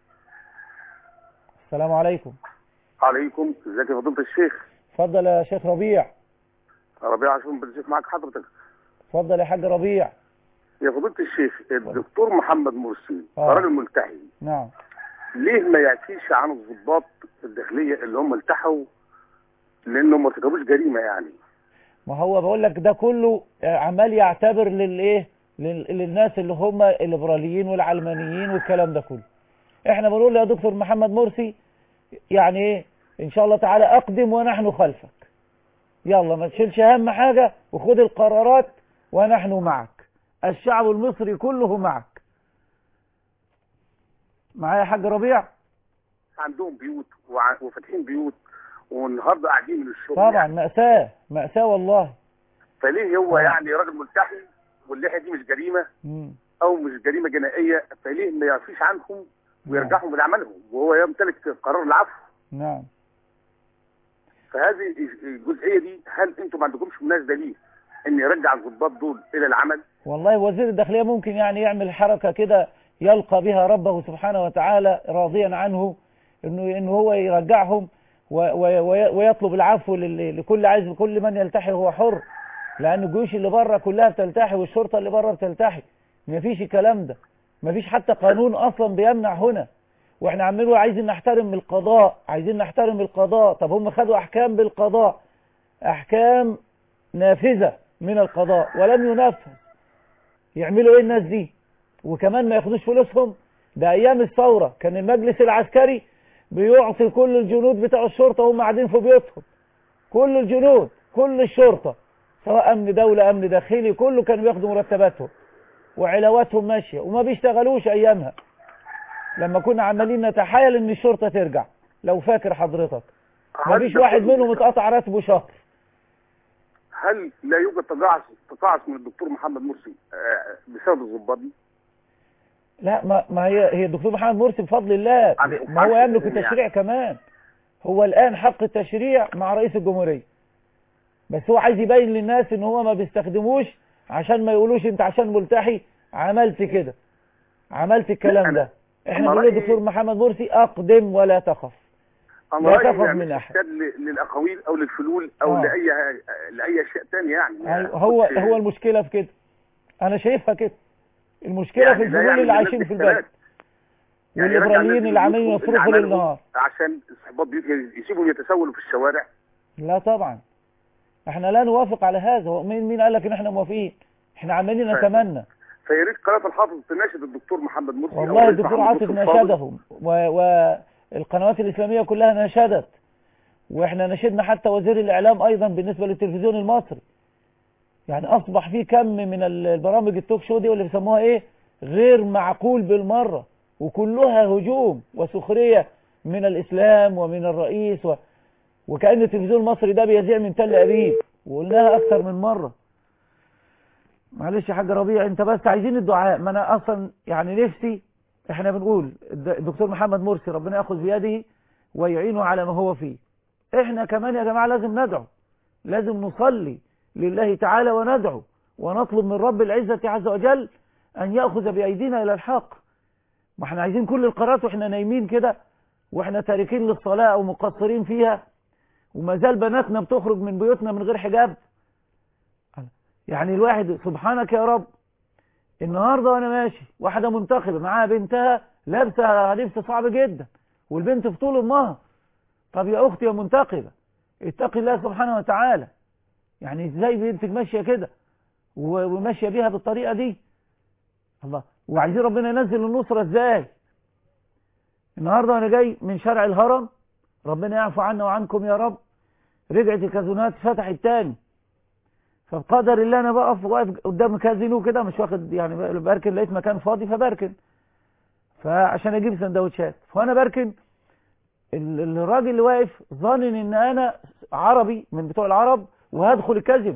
السلام عليكم عليكم ازيك يا فضيله الشيخ اتفضل يا شيخ ربيع ربيع عشان بالشيخ معاك حضرتك اتفضل يا حاج ربيع يا فضيله الشيخ الدكتور محمد مرسي آه. راجل ملتحي نعم ليه ما يعفيش عن الضباط الداخليه اللي هم التحوا لانهم ما ارتكبوش جريمه يعني ما هو بقول لك ده كله آه، عمال يعتبر للايه لل- للناس اللي هم الليبراليين والعلمانيين والكلام ده كله احنا بنقول يا دكتور محمد مرسي يعني ايه ان شاء الله تعالى اقدم ونحن خلفك يلا ما تشيلش هم حاجة وخد القرارات ونحن معك الشعب المصري كله معك معايا يا حاج ربيع عندهم بيوت وع- وفاتحين بيوت والنهارده قاعدين من الشغل طبعا يعني. مأساة مأساة والله فليه هو آه. يعني راجل ملتحي واللحيه دي مش جريمه مم. او مش جريمه جنائيه فليه ما يعفيش عنهم ويرجعهم من عملهم وهو يمتلك قرار العفو نعم فهذه الجزئيه دي هل انتم ما عندكمش مناسبه ليه ان يرجع الضباط دول الى العمل والله وزير الداخلية ممكن يعني يعمل حركة كده يلقى بها ربه سبحانه وتعالى راضيا عنه انه انه هو يرجعهم و- و- وي- ويطلب العفو لل- لكل عايز كل من يلتحي هو حر لان الجيوش اللي بره كلها بتلتحي والشرطة اللي بره بتلتحي مفيش الكلام ده مفيش حتى قانون اصلا بيمنع هنا واحنا عمالين عايزين نحترم القضاء عايزين نحترم القضاء طب هم خدوا احكام بالقضاء احكام نافذة من القضاء ولم ينفذ يعملوا ايه الناس دي وكمان ما ياخدوش فلوسهم ده ايام الثورة كان المجلس العسكري بيعطي كل الجنود بتاع الشرطة وهم قاعدين في بيوتهم كل الجنود كل الشرطة سواء امن دولة امن داخلي كله كانوا بياخدوا مرتباتهم وعلاواتهم ماشية وما بيشتغلوش ايامها لما كنا عمالين نتحايل ان الشرطة ترجع لو فاكر حضرتك ما فيش واحد منهم اتقطع راتبه شهر هل لا يوجد تقاعس تقاعس من الدكتور محمد مرسي آه، بسبب الضباط دي؟ لا ما ما هي هي الدكتور محمد مرسي بفضل الله عن- ما هو عن- يملك التشريع كمان هو الآن حق التشريع مع رئيس الجمهورية بس هو عايز يبين للناس ان هو ما بيستخدموش عشان ما يقولوش انت عشان ملتحي عملت كده عملت الكلام ده احنا أنا بنقول رأيي- للدكتور محمد مرسي اقدم ولا تخف انا لا رايي تخف يعني من أحد. استشهاد ل- للاقاويل او للفلول او آه. لاي لاي اشياء ثانيه يعني أيوة، هو كنت- هو المشكلة في كده انا شايفها كده المشكلة يعني في لا الفلول يعني اللي الناس عايشين في بالثبات. البلد يعني يرجع والليبراليين الناس اللي عمالين يشوفوا يصرفوا اللي ليل عملوه نهار عشان استحباط بيوت يسيبهم يتسولوا في الشوارع لا طبعا احنا لا نوافق على هذا هو مين مين قال لك ان احنا موافقين احنا عمالين فاهم. نتمنى فيا ريت قناه الحافظ تناشد الدكتور محمد مرسي أو والله الرئيس الدكتور محمد عاطف مرسي الفاضل. ناشدهم و- والقنوات الإسلامية كلها ناشدت واحنا ناشدنا حتى وزير الإعلام أيضا بالنسبة للتلفزيون المصري يعني أصبح في كم من ال- البرامج التوك شو دي واللي بيسموها إيه غير معقول بالمرة وكلها هجوم وسخرية من الإسلام ومن الرئيس و... وكأن التلفزيون المصري ده بيذيع من تل أبيب وقلناها أكثر من مرة معلش يا حاج ربيع انت بس عايزين الدعاء ما انا اصلا يعني نفسي احنا بنقول الد- الدكتور محمد مرسي ربنا ياخذ بيده ويعينه على ما هو فيه احنا كمان يا جماعة لازم ندعو لازم نصلي لله تعالى وندعو ونطلب من رب العزة عز وجل ان يأخذ بأيدينا الى الحق ما احنا عايزين كل القرارات واحنا نايمين كده واحنا تاركين للصلاة او مقصرين فيها وما زال بناتنا بتخرج من بيوتنا من غير حجاب يعني الواحد سبحانك يا رب النهاردة وانا ماشي واحدة منتخبة معاها بنتها لابسة لبس صعب جدا والبنت في طول امها طب يا اختي يا منتخبة اتقي الله سبحانه وتعالى يعني ازاي بنتك ماشية كده و- وماشية بيها بالطريقة دي الله وعايزين ربنا ينزل النصرة ازاي النهاردة وانا جاي من شارع الهرم ربنا يعفو عنا وعنكم يا رب رجعت الكازونات فتحت تاني فبقدر الله انا بقف واقف قدام كازينو كده مش واخد يعني بركن لقيت مكان فاضي فبركن فعشان اجيب سندوتشات فانا بركن ال- الراجل اللي واقف ظانن ان انا عربي من بتوع العرب وهدخل الكازينو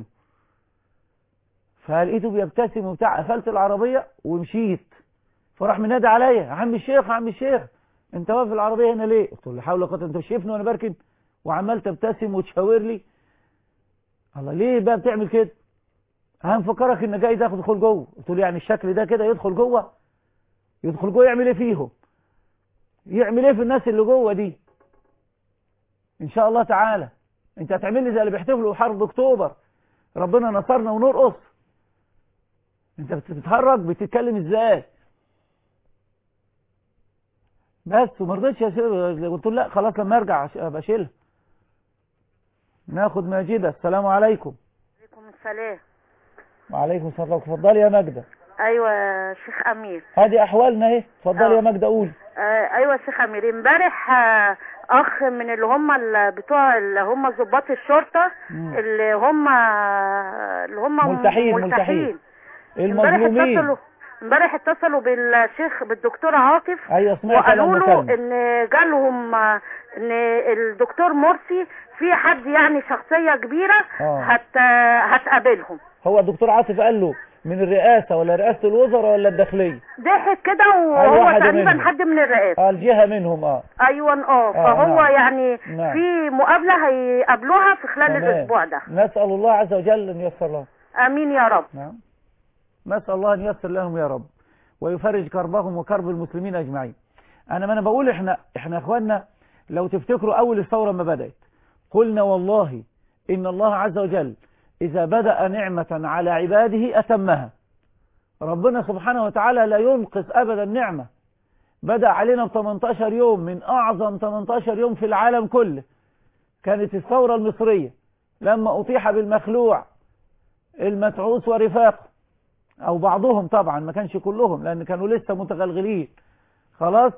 فلقيته بيبتسم وبتاع قفلت العربيه ومشيت فراح منادي عليا يا عم الشيخ يا عم الشيخ انت واقف العربيه هنا ليه؟ قلت له لا حول ولا قوه انت مش شايفني وانا بركن وعمال تبتسم وتشاور لي الله ليه بقى بتعمل كده هنفكرك ان جاي تاخد دخول جوه قلت له يعني الشكل ده كده يدخل جوه يدخل جوه يعمل ايه فيهم يعمل ايه في الناس اللي جوه دي ان شاء الله تعالى انت هتعمل لي زي اللي بيحتفلوا بحرب اكتوبر ربنا نصرنا ونرقص انت بت- بتتهرج بتتكلم ازاي بس وما رضيتش أسيب- قلت له لا خلاص لما ارجع أش- ابقى اشيلها ناخد ماجدة السلام عليكم عليكم السلام وعليكم السلام اتفضلي يا ماجدة ايوه يا شيخ امير هذه احوالنا اهي اتفضلي يا ماجدة قولي آه ايوه يا شيخ امير امبارح آه اخ من اللي هم ال- بتوع اللي هم ضباط الشرطه مم. اللي هم اللي هم ملتحين، ملتحين امبارح المظلومين اتصلوا امبارح اتصلوا بالشيخ بالدكتور عاطف ايوه سمعت انا وقالوا له المكالمة ان جالهم آه، ان الدكتور مرسي في حد يعني شخصيه كبيره آه. هت هتقابلهم هو الدكتور عاطف قال له من الرئاسة ولا رئاسة الوزراء ولا الداخلية ضحك كده أي وهو واحد تقريبا منهم. حد من الرئاسه اه الجهة منهم اه ايوه اه آه، فهو نعم. يعني نعم. في مقابله هيقابلوها في خلال تمام. الاسبوع ده نسأل الله عز وجل ان ييسر لهم امين يا رب نعم نسأل الله ان ييسر لهم يا رب ويفرج كربهم وكرب المسلمين اجمعين انا ما انا بقول احنا احنا يا اخواننا لو تفتكروا اول الثورة ما بدأت قلنا والله ان الله عز وجل اذا بدأ نعمة على عباده اتمها ربنا سبحانه وتعالى لا ينقص ابدا نعمة بدأ علينا ب 18 يوم من اعظم 18 يوم في العالم كله كانت الثورة المصرية لما اطيح بالمخلوع المتعوس ورفاقه او بعضهم طبعا ما كانش كلهم لان كانوا لسه متغلغلين خلاص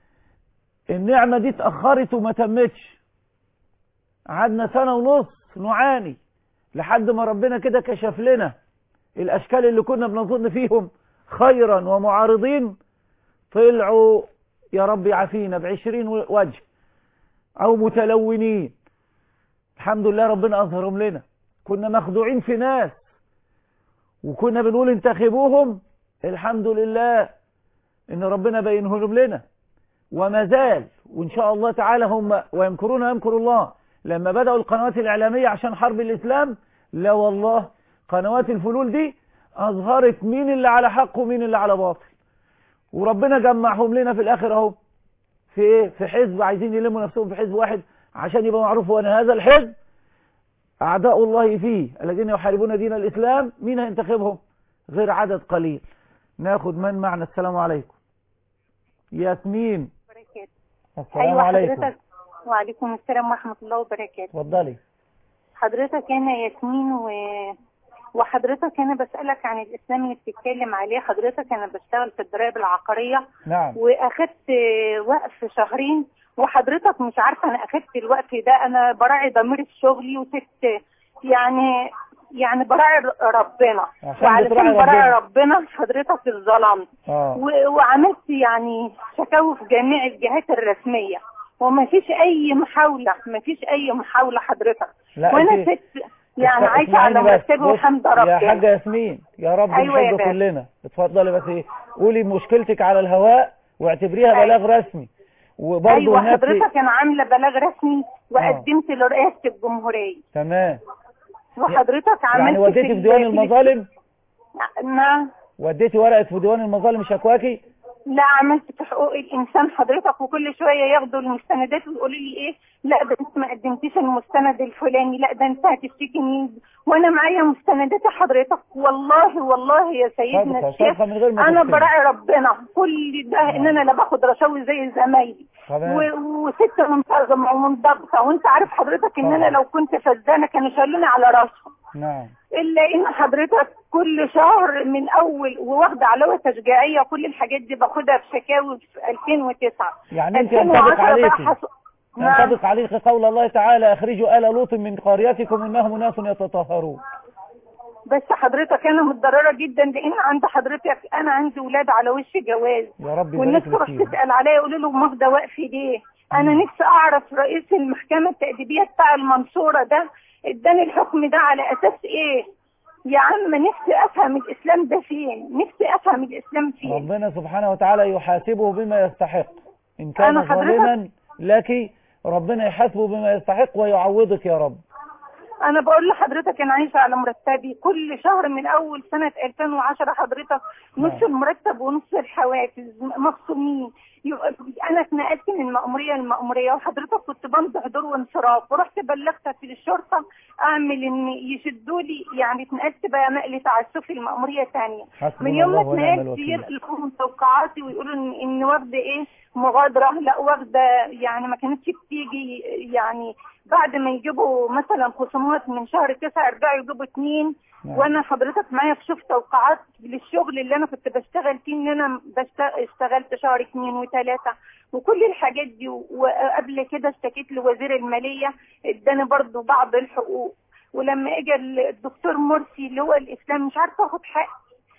النعمة دي اتأخرت وما تمتش قعدنا سنة ونص نعاني لحد ما ربنا كده كشف لنا الاشكال اللي كنا بنظن فيهم خيرا ومعارضين طلعوا يا رب يعافينا بعشرين وجه او متلونين الحمد لله ربنا اظهرهم لنا كنا مخدوعين في ناس وكنا بنقول انتخبوهم الحمد لله ان ربنا بينهم لنا وما زال وان شاء الله تعالى هم ويمكرون يمكر الله لما بدأوا القنوات الإعلامية عشان حرب الإسلام لا والله قنوات الفلول دي أظهرت مين اللي على حق ومين اللي على باطل وربنا جمعهم لنا في الآخر أهو في إيه؟ في حزب عايزين يلموا نفسهم في حزب واحد عشان يبقى معروف وأن هذا الحزب أعداء الله فيه الذين يحاربون دين الإسلام مين هينتخبهم غير عدد قليل ناخد من معنا السلام عليكم ياسمين السلام ايوه عليكم حضرتك وعليكم السلام ورحمه الله وبركاته اتفضلي حضرتك انا ياسمين و... وحضرتك انا بسالك عن الاسلام اللي بتتكلم عليه حضرتك انا بشتغل في الضرائب العقاريه نعم واخدت وقف شهرين وحضرتك مش عارفه انا اخدت الوقف ده انا براعي ضمير شغلي وسبت يعني يعني براعي ربنا عشان وعلشان بتراعي براعي ربنا. ربنا حضرتك اتظلمت اه و- وعملت يعني شكاوي في جميع الجهات الرسمية وما فيش اي محاولة ما فيش اي محاولة حضرتك لا وانا انت- ست يعني اسمع- عايشة على اسمعيني بس. مرتبي بص، وحمد يا ربنا حاجة ياسمين يا رب أيوة يا نحب باشا. كلنا اتفضلي بس ايه قولي مشكلتك على الهواء واعتبريها أيوة. بلاغ رسمي وبرضه ايوه هناك حضرتك انا عاملة بلاغ رسمي وقدمت لرئاسة الجمهورية تمام وحضرتك عملت يعني وديتي في ديوان ال- المظالم نعم وديتي ورقة في ديوان المظالم شكواكي لا عملت في حقوق الانسان حضرتك وكل شويه ياخدوا المستندات ويقولوا لي ايه لا ده انت ما قدمتيش المستند الفلاني لا ده انت هتشتكي مين وانا معايا مستندات حضرتك والله والله يا سيدنا صادقة الشيخ صادقة من غير ما انا تفتني. براعي ربنا كل ده ان انا لا باخد رشاوي زي زمايلي تمام. و- وست منتظمه ومنضبطه وانت عارف حضرتك ان انا طبعا. لو كنت فزانه كانوا شالوني على راسهم نعم الا ان حضرتك كل شهر من اول وواخده علاوه تشجيعيه كل الحاجات دي باخدها في شكاوي في 2009 يعني انت 2010 ينطبق بقى عليكي حص... نعم ينطبق عليك قول الله تعالى اخرجوا آل لوط من قريتكم انهم ناس يتطهرون بس حضرتك انا متضرره جدا لان عند حضرتك انا عندي ولاد على وش جواز يا رب والناس يبارك لك تروح فيهم تسال عليا يقولوا له ماخده وقف ليه انا نفسي اعرف رئيس المحكمه التاديبيه بتاع المنصوره ده اداني الحكم ده على اساس ايه يا عم نفسي افهم الاسلام ده فين نفسي افهم الاسلام فين ربنا سبحانه وتعالى يحاسبه بما يستحق إن كان أنا حضرتك- ظالما لك ربنا يحاسبه بما يستحق ويعوضك يا رب انا بقول لحضرتك انا عايشه على مرتبي كل شهر من اول سنه 2010 حضرتك نص نعم. المرتب ونص الحوافز مخصومين يبقى انا اتنقلت من مأموريه لمأموريه وحضرتك كنت بمضي حضور وانصراف ورحت بلغت في الشرطه اعمل ان يشدوا لي يعني اتنقلت بقى نقل تعسفي لمأموريه ثانيه حسبنا من يوم ما الله ونعم اتنقلت الوكيل يلقوا توقعاتي ويقولوا ان ان واخده ايه مغادره لا واخده يعني ما كانتش بتيجي يعني بعد ما يجيبوا مثلا خصومات من شهر تسعة يرجعوا يجيبوا اتنين نعم. وانا حضرتك معايا في شوف توقعات للشغل اللي انا كنت بشتغل فيه ان انا بشت- اشتغلت شهر اتنين وتلاتة وكل الحاجات دي وقبل كده اشتكيت لوزير المالية اداني برضو بعض الحقوق ولما اجى الدكتور مرسي اللي هو الاسلام مش عارفه اخد حقي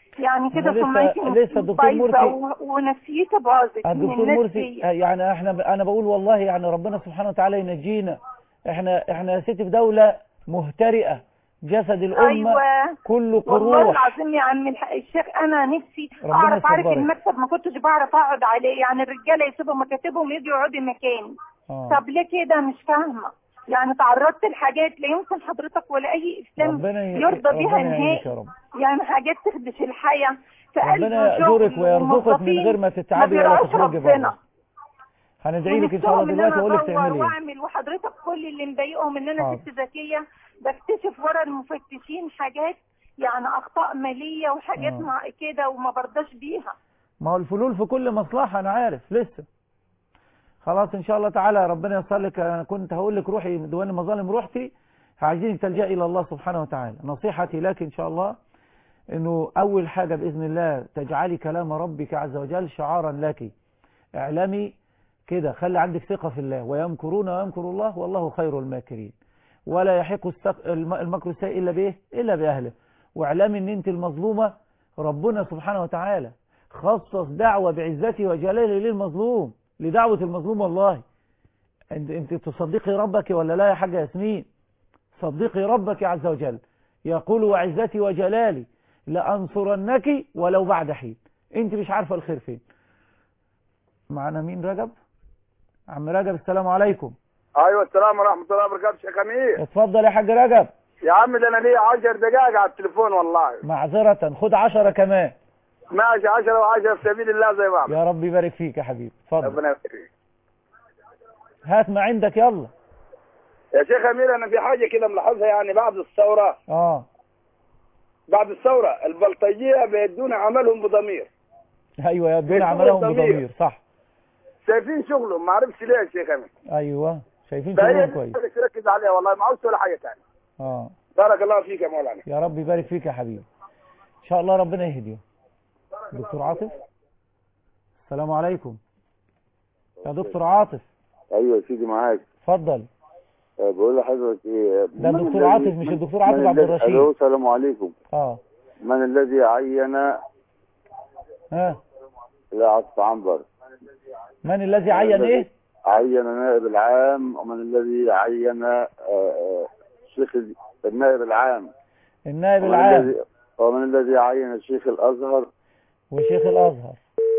يعني كده لسه- سمعتي لسه الدكتور بايظة مرسي- و- ونفسيتي باظت من الدكتور الناس مرسي دي. يعني احنا انا بقول والله يعني ربنا سبحانه وتعالى ينجينا احنا احنا يا ستي في دولة مهترئة جسد الأمة ايوه كله والله قروح العظيم يا عم الح- الشيخ انا نفسي ربنا اعرف اعرف يصبرك. المكتب ما كنتش بعرف اقعد عليه يعني الرجاله يسيبوا مكاتبهم ويجوا يقعدوا مكاني آه. طب ليه كده مش فاهمه يعني تعرضت لحاجات لا يمكن حضرتك ولا اي اسلام ربنا ي- يرضى بيها ربنا يعينك يا نهائي رب يعني حاجات تخدش الحياه في قلب ربنا شغل يأجرك ويرزقك من وموظفين غير ما ما تتعبي ولا بيرعوش تخرجي ربنا بره هندعي لك ان شاء الله ونفسهم دلوقتي ان واقول انا لك ادور تعملي ايه واعمل وحضرتك كل اللي مضايقهم ان انا حاضر. ست ذكيه بكتشف ورا المفتشين حاجات يعني اخطاء ماليه وحاجات آه. مع كده وما برضاش بيها ما هو الفلول في كل مصلحة أنا عارف لسه خلاص إن شاء الله تعالى ربنا ييسر لك أنا كنت هقول لك روحي ديوان المظالم روحتي عايزينك تلجأي إلى الله سبحانه وتعالى نصيحتي لك إن شاء الله إنه أول حاجة بإذن الله تجعلي كلام ربك عز وجل شعارا لك اعلمي كده خلي عندك ثقة في الله ويمكرون ويمكر الله والله خير الماكرين ولا يحق السق- الم- المكر السيء إلا بإيه إلا بأهله واعلمي إن أنت المظلومة ربنا سبحانه وتعالى خصص دعوة بعزته وجلاله للمظلوم لدعوة المظلوم والله انت, انت تصدقي ربك ولا لا يا حاجة ياسمين صدقي ربك عز وجل يقول وعزتي وجلالي لأنصرنك ولو بعد حين انت مش عارفة الخير فين معنا مين رجب عم رجب السلام عليكم ايوه السلام ورحمه الله وبركاته شيخ امير اتفضل يا حاج رجب يا عم ده انا لي 10 دقائق على التليفون والله معذرة خد عشرة كمان ماشي 10 و10 في سبيل الله زي ما يا رب يبارك فيك يا حبيبي اتفضل ربنا يبارك هات ما عندك يلا يا شيخ امير انا في حاجه كده ملاحظها يعني بعد الثوره اه بعد الثوره البلطجيه بيدون عملهم بضمير ايوه يدون بيدون عملهم ضمير. بضمير صح شايفين شغلهم ما اعرفش ليه يا شيخ امير ايوه شايفين فهي شغلهم دي كويس اللي تركز عليها والله ما عاوز ولا حاجه ثانيه اه بارك الله فيك يا مولانا يا رب يبارك فيك يا حبيبي ان شاء الله ربنا يهديه دكتور عاطف السلام عليكم يا دكتور عاطف ايوه يا سيدي معاك اتفضل آه، بقول لحضرتك ايه ده من الدكتور الذي- عاطف مش من- الدكتور عاطف من عبد الذي- الرشيد. الو السلام عليكم اه من الذي عين ها لا عطف عنبر من الذي عين الذي ايه عين نائب العام ومن الذي عين آه، آه، شيخ ال- النائب العام النائب ومن العام الذي ومن الذي عين شيخ الازهر وشيخ الازهر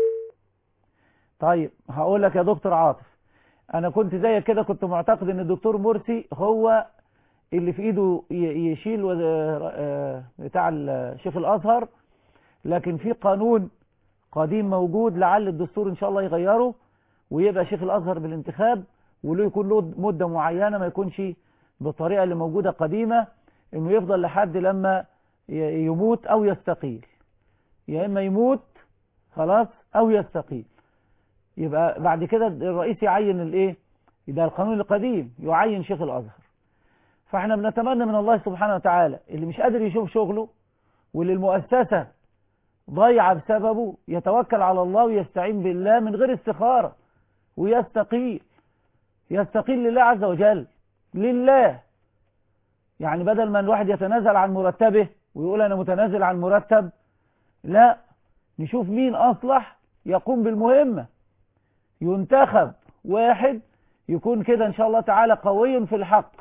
طيب هقول لك يا دكتور عاطف انا كنت زيك كده كنت معتقد ان الدكتور مرسي هو اللي في ايده ي- يشيل وز- آه، بتاع ال- شيخ الازهر لكن في قانون قديم موجود لعل الدستور ان شاء الله يغيره ويبقى شيخ الازهر بالانتخاب وله يكون له مدة معينة ما يكونش بالطريقة اللي موجودة قديمة انه يفضل لحد لما ي- يموت او يستقيل يا اما يموت خلاص او يستقيل يبقى بعد كده الرئيس يعين الايه ده القانون القديم يعين شيخ الازهر فاحنا بنتمنى من الله سبحانه وتعالى اللي مش قادر يشوف شغله واللي المؤسسة ضايعة بسببه يتوكل على الله ويستعين بالله من غير استخارة ويستقيل يستقيل لله عز وجل لله يعني بدل ما الواحد يتنازل عن مرتبه ويقول انا متنازل عن مرتب لا نشوف مين اصلح يقوم بالمهمة ينتخب واحد يكون كده ان شاء الله تعالى قوي في الحق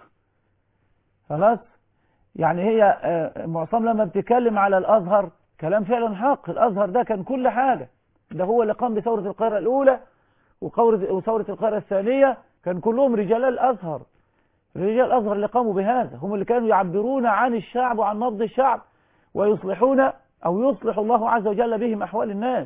خلاص يعني هي آه، معصم لما بتتكلم على الازهر كلام فعلا حق الازهر ده كان كل حاجة ده هو اللي قام بثورة القاهرة الاولى وقورة- وثورة القاهرة الثانية كان كلهم رجال الازهر رجال الازهر اللي قاموا بهذا هم اللي كانوا يعبرون عن الشعب وعن نبض الشعب ويصلحون او يصلح الله عز وجل بهم احوال الناس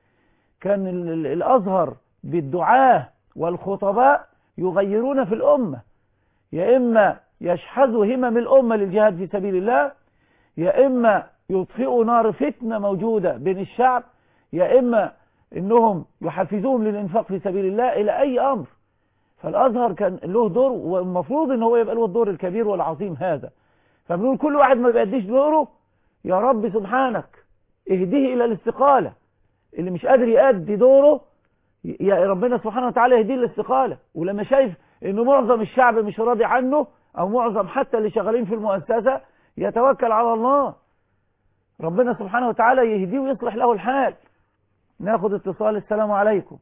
كان ال- ال- الازهر بالدعاة والخطباء يغيرون في الامة يا اما يشحذوا همم الامة للجهاد في سبيل الله يا اما يطفئوا نار فتنة موجودة بين الشعب يا اما انهم يحفزوهم للانفاق في سبيل الله الى اي امر فالازهر كان له دور والمفروض ان هو يبقى له الدور الكبير والعظيم هذا فبنقول كل واحد ما بيأديش دوره يا رب سبحانك اهديه الى الاستقالة اللي مش قادر يأدي دوره يا ربنا سبحانه وتعالى يهديه الاستقالة ولما شايف انه معظم الشعب مش راضي عنه او معظم حتى اللي شغالين في المؤسسة يتوكل على الله ربنا سبحانه وتعالى يهديه ويصلح له الحال ناخد اتصال السلام عليكم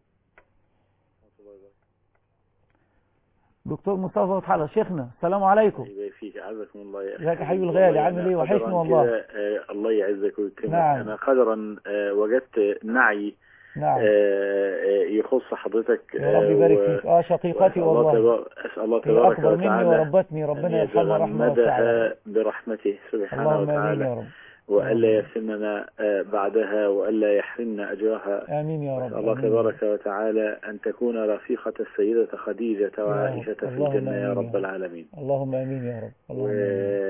دكتور مصطفى فتح الله شيخنا السلام عليكم يبارك فيك عزكم الله يا اخي ازيك يا حبيبي الغالي عامل ايه وحشني قدراً والله كده، آه، الله يعزك ويكرمك نعم. انا قدرا آه، وجدت نعي نعم آه، آه، يخص حضرتك يا رب يبارك فيك اه شقيقتي والله اسال الله هي تبارك اكبر مني وتعالى وربتني ربنا أن يرحمها رحمه واسعه يتغمدها برحمته سبحانه اللهم امين يا وتعالى رب وألا يفتننا آه، بعدها وألا يحرمنا أجرها امين يا رب أسأل الله آمين. تبارك وتعالى أن تكون رفيقة السيدة خديجة وعائشة في اللهم الجنة يا آمين رب يا العالمين اللهم امين يا رب اللهم امين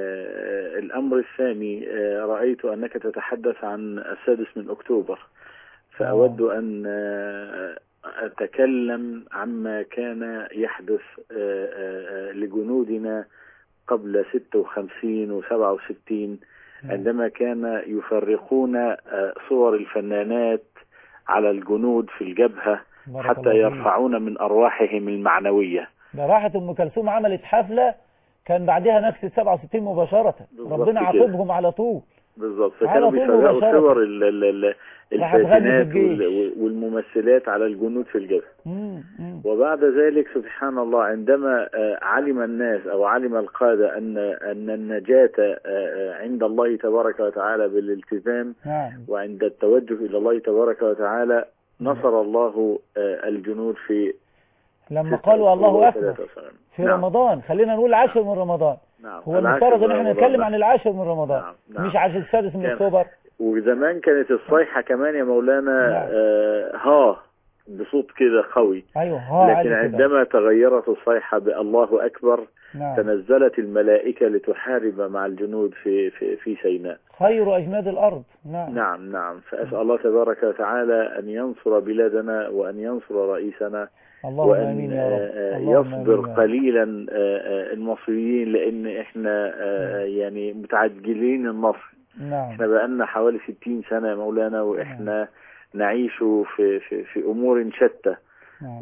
والأمر الثاني آه، رأيت أنك تتحدث عن السادس من أكتوبر فأود أن آه، أتكلم عما كان يحدث آه، آه، آه، لجنودنا قبل 56 و67 عندما كان يفرقون آه، صور الفنانات على الجنود في الجبهة بارك حتى الله فيك. يرفعون من أرواحهم المعنوية ده راحت ام كلثوم عملت حفله كان بعدها نكسه 67 مباشره بالظبط ربنا كده. عاقبهم على طول بالظبط على فكانوا طول بيفرقوا مباشرة. صور ال- ال- ال- راح تغني في الفاتنات الجيش. وال- والممثلات على الجنود في الجبهة مم، مم. وبعد ذلك سبحان الله عندما آه، علم الناس أو علم القادة أن أن النجاة آه، آه، عند الله تبارك وتعالى بالالتزام نعم وعند التوجه إلى الله تبارك وتعالى نصر الله آه، الجنود في لما قالوا الله اكبر 73. في نعم. رمضان خلينا نقول العاشر من رمضان نعم هو العاشر المفترض ان من احنا رمضان. نتكلم عن العاشر من رمضان نعم. مش عشان السادس من كان- اكتوبر وزمان كانت الصيحة كمان يا مولانا نعم. آه ها بصوت كده قوي ايوه ها عالي لكن كده. عندما تغيرت الصيحة بالله أكبر نعم تنزلت الملائكة لتحارب مع الجنود في في في سيناء خير اجناد الارض نعم نعم نعم فأسأل الله تبارك وتعالى أن ينصر بلادنا وأن ينصر رئيسنا اللهم وأن امين يا رب آه، آه، اللهم يصبر آمين يا رب. قليلا آه، آه، المصريين لأن احنا آه، يعني متعجلين النصر نعم احنا بقالنا حوالي 60 سنة يا مولانا واحنا نعيش في في في امور شتى نعم.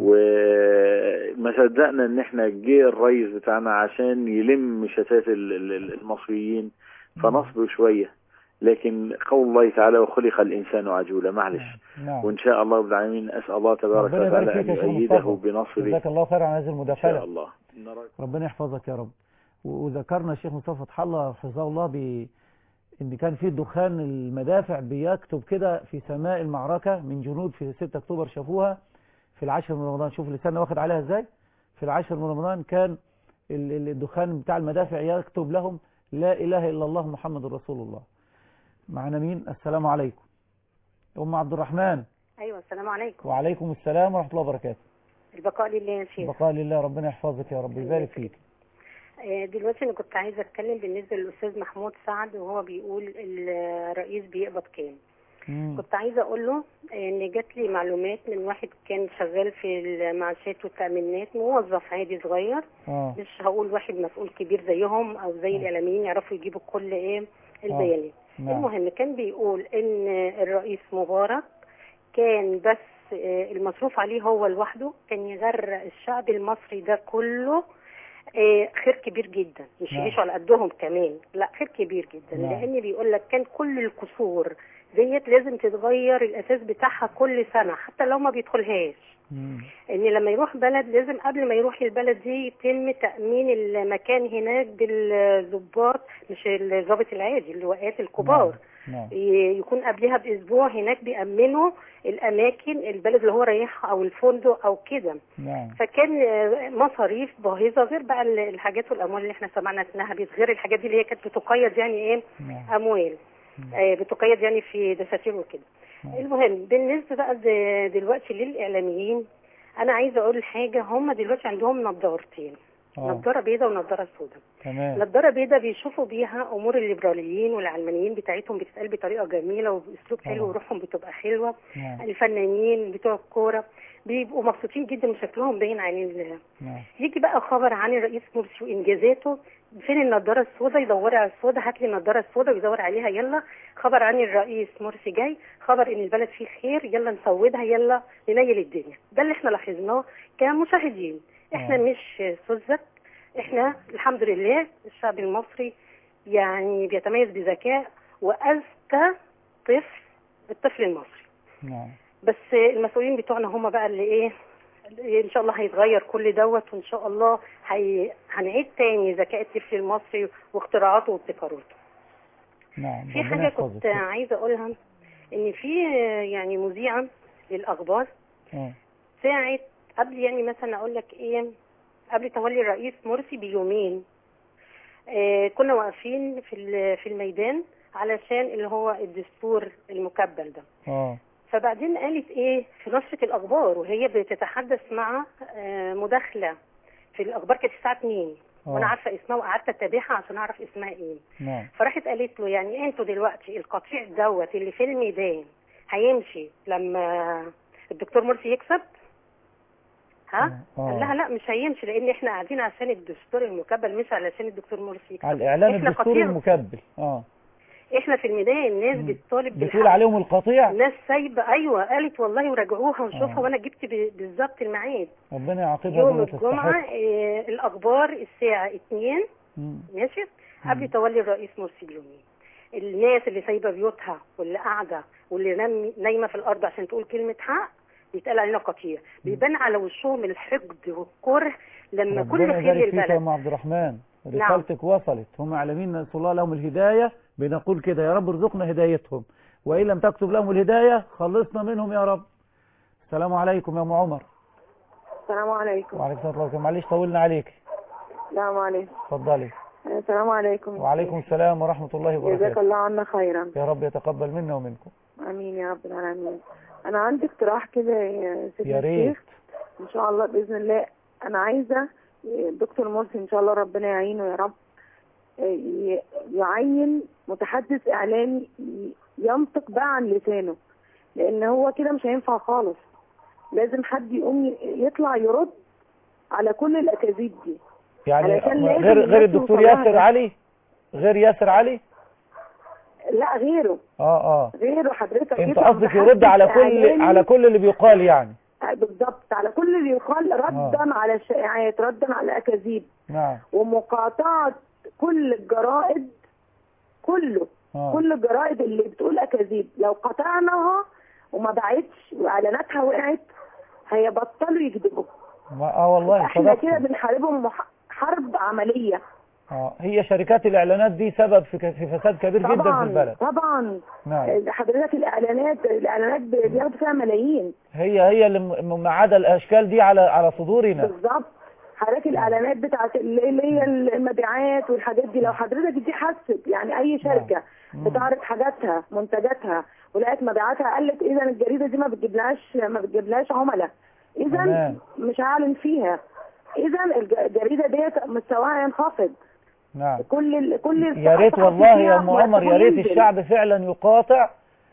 وما صدقنا ان احنا جه الرئيس بتاعنا عشان يلم شتات ال- ال- المصريين فنصبر شوية لكن قول الله تعالى وخلق الانسان عجولا معلش نعم وان شاء الله رب العالمين اسال الله تبارك ربنا يبارك وتعالى ان فيك يا شيخ يؤيده مصطفى بنصره جزاك الله خير على هذه ان شاء المداخله الله ربنا يحفظك يا رب و- وذكرنا الشيخ مصطفى فتح الله حفظه الله ب ان كان في دخان المدافع بيكتب كده في سماء المعركة من جنود في 6 اكتوبر شافوها في العاشر من رمضان شوف لساننا واخد عليها ازاي في العاشر من رمضان كان ال- ال- الدخان بتاع المدافع يكتب لهم لا اله الا الله محمد رسول الله معنا مين السلام عليكم ام عبد الرحمن ايوه السلام عليكم وعليكم السلام ورحمة الله وبركاته البقاء لله يا شيخ بقاء لله ربنا يحفظك يا رب يبارك فيك آه، دلوقتي انا كنت عايزه اتكلم بالنسبه للاستاذ محمود سعد وهو بيقول الرئيس بيقبض كام مم. كنت عايزه اقول له ان جات لي معلومات من واحد كان شغال في المعاشات والتامينات موظف عادي صغير اه مش هقول واحد مسؤول كبير زيهم او زي الاعلاميين يعرفوا يجيبوا كل ايه البيانات نعم. المهم كان بيقول ان الرئيس مبارك كان بس آه، المصروف عليه هو لوحده كان يغرق الشعب المصري ده كله آه، خير كبير جدا مش نعم. يعيشوا على قدهم كمان لا خير كبير جدا نعم. لان بيقول لك كان كل القصور ديت لازم تتغير الاساس بتاعها كل سنه حتى لو ما بيدخلهاش ان لما يروح بلد لازم قبل ما يروح البلد دي يتم تامين المكان هناك بالضباط مش الضابط العادي اللواءات الكبار نعم ي- يكون قبلها باسبوع هناك بيامنوا الاماكن البلد اللي هو رايحها او الفندق او كده نعم فكان آه، مصاريف باهظه غير بقى ال- الحاجات والاموال اللي احنا سمعنا انها بيت غير الحاجات دي اللي هي كانت بتقيد يعني ايه اموال آه، بتقيد يعني في دساتير وكده المهم بالنسبه بقى د- دلوقتي للاعلاميين انا عايزه اقول حاجه هم دلوقتي عندهم نظارتين آه. نظاره بيضاء ونظاره سوداء تمام نظاره بيضاء بيشوفوا بيها امور الليبراليين والعلمانيين بتاعتهم بتتقال بطريقه جميله وباسلوب حلو آه. وروحهم بتبقى حلوه نعم الفنانين بتوع الكوره بيبقوا مبسوطين جدا وشكلهم باين عليه نعم يجي بقى خبر عن الرئيس مرسي وانجازاته فين النضاره السوداء يدور على السوداء هات لي النضاره السوداء ويدور عليها يلا خبر عن الرئيس مرسي جاي خبر ان البلد فيه خير يلا نسودها يلا ننيل الدنيا ده اللي احنا لاحظناه كمشاهدين احنا آه. مش سذج احنا الحمد لله الشعب المصري يعني بيتميز بذكاء واذكى كطفل الطفل المصري نعم بس المسؤولين بتوعنا هم بقى اللي ايه ان شاء الله هيتغير كل دوت وان شاء الله هي... هنعيد تاني ذكاء الطفل المصري واختراعاته وابتكاراته نعم في ربنا حاجه يحفظك. كنت عايزه اقولها ان في يعني مذيعه للاخبار آه. ساعه قبل يعني مثلا اقول لك ايه قبل تولي الرئيس مرسي بيومين آه كنا واقفين في ال- في الميدان علشان اللي هو الدستور المكبل ده اه فبعدين قالت ايه في نشرة الاخبار وهي بتتحدث مع آه، مداخلة في الاخبار كانت الساعة 2 آه. وانا عارفة اسمها وقعدت اتابعها عشان اعرف اسمها ايه نعم فراحت قالت له يعني انتوا دلوقتي القطيع دوت اللي في الميدان هيمشي لما الدكتور مرسي يكسب ها آه. قال لها لا مش هيمشي لان احنا قاعدين عشان الدستور المكبل مش علشان الدكتور مرسي يكسب على الاعلان احنا الدستوري قطيع المكبل اه احنا في الميدان ناس بتطالب بتقول بالحق. عليهم القطيع ناس سايبه ايوه قالت والله وراجعوها ونشوفها آه. وانا جبت ب- بالظبط الميعاد ربنا يعاقبها يوم بما الجمعه تستحق آه الاخبار الساعه 2 مم. ماشي قبل تولي الرئيس مرسي بيومين الناس اللي سايبه بيوتها واللي قاعده واللي نام نايمه في الارض عشان تقول كلمه حق بيتقال علينا قطيع بيبان على وشهم الحقد والكره لما كل ربنا خير يبارك فيك يا للبلد ام عبد الرحمن نعم. رسالتك وصلت هم اعلاميين نسال الله لهم الهدايه بنقول كده يا رب ارزقنا هدايتهم وان لم تكتب لهم الهدايه خلصنا منهم يا رب السلام عليكم يا ام عمر السلام عليكم وعليكم السلام ورحمه الله معلش طولنا عليك السلام عليكم اتفضلي السلام عليكم وعليكم السلام ورحمه الله جزاك وبركاته الله عنا خيرا يا رب يتقبل منا ومنكم امين يا رب العالمين انا عندي اقتراح كده يا سيدنا يا ريت الشيخ ان شاء الله باذن الله انا عايزه الدكتور مرسي ان شاء الله ربنا يعينه يا رب ي- يعين متحدث اعلامي ي- ينطق بقى عن لسانه لان هو كده مش هينفع خالص لازم حد يقوم ي- يطلع يرد على كل الاكاذيب دي يعني علشان لازم غير غير الناس الدكتور يوصل لها ياسر ده. علي غير ياسر علي لا غيره اه اه غيره حضرتك انت يطلع قصدك متحدث يرد على كل إعلامي على كل اللي بيقال يعني بالضبط على كل اللي يقال ردا على الشائعات ردا على الاكاذيب نعم ومقاطعه كل الجرائد كله آه. كل الجرائد اللي بتقول اكاذيب لو قطعناها وما باعتش واعلاناتها وقعت هيبطلوا يكذبوا ما اه والله احنا صدقت كده بنحاربهم مح- حرب عمليه اه هي شركات الاعلانات دي سبب في ك- في فساد كبير جدا في طبعا البلد طبعا نعم حضرتك الاعلانات الاعلانات بياخدوا فيها ملايين هي هي اللي م- معادة الاشكال دي على على صدورنا بالظبط حضرتك الاعلانات بتاعت اللي اللي هي المبيعات والحاجات دي لو حضرتك دي حست يعني اي شركه بتعرض حاجاتها منتجاتها ولقيت مبيعاتها قلت اذا الجريده دي ما بتجيبلهاش ما بتجيبلهاش عملاء اذا تمام. مش هعلن فيها اذا الج- الجريده ديت مستواها ينخفض نعم كل ال... كل يا ريت الصحافة والله فيها يا ام عمر يا ريت ينزل. الشعب فعلا يقاطع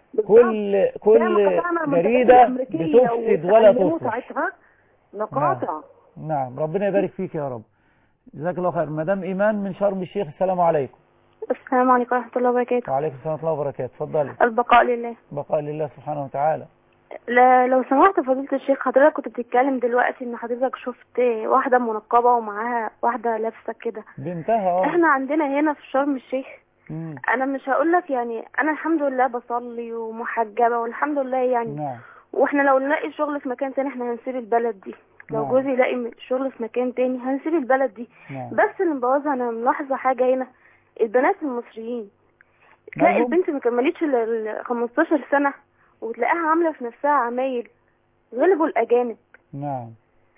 كل كل قطعنا المنتجات جريدة الأمريكية بتفسد ولا وتعلموا تصلح ساعتها نقاطع نعم ربنا يبارك فيك يا رب جزاك الله خير مدام ايمان من شرم الشيخ السلام عليكم السلام عليكم ورحمة الله وبركاته وعليكم السلام ورحمه الله وبركاته اتفضلي البقاء لله بقاء لله سبحانه وتعالى لا لو سمحت فضيلة الشيخ حضرتك كنت بتتكلم دلوقتي ان حضرتك شفت واحدة منقبة ومعاها واحدة لابسة كده بنتها اه احنا عندنا هنا في شرم الشيخ مم. انا مش هقول لك يعني انا الحمد لله بصلي ومحجبة والحمد لله يعني نعم واحنا لو نلاقي شغل في مكان تاني احنا هنسيب البلد دي لو نعم. جوزي يلاقي م- شغل في مكان تاني هنسيب البلد دي نعم. بس اللي مبوظها انا ملاحظة حاجة هنا البنات المصريين تلاقي مالهم؟ البنت ما كملتش ال- ال 15 سنة وتلاقيها عاملة في نفسها عمايل غلبوا الأجانب نعم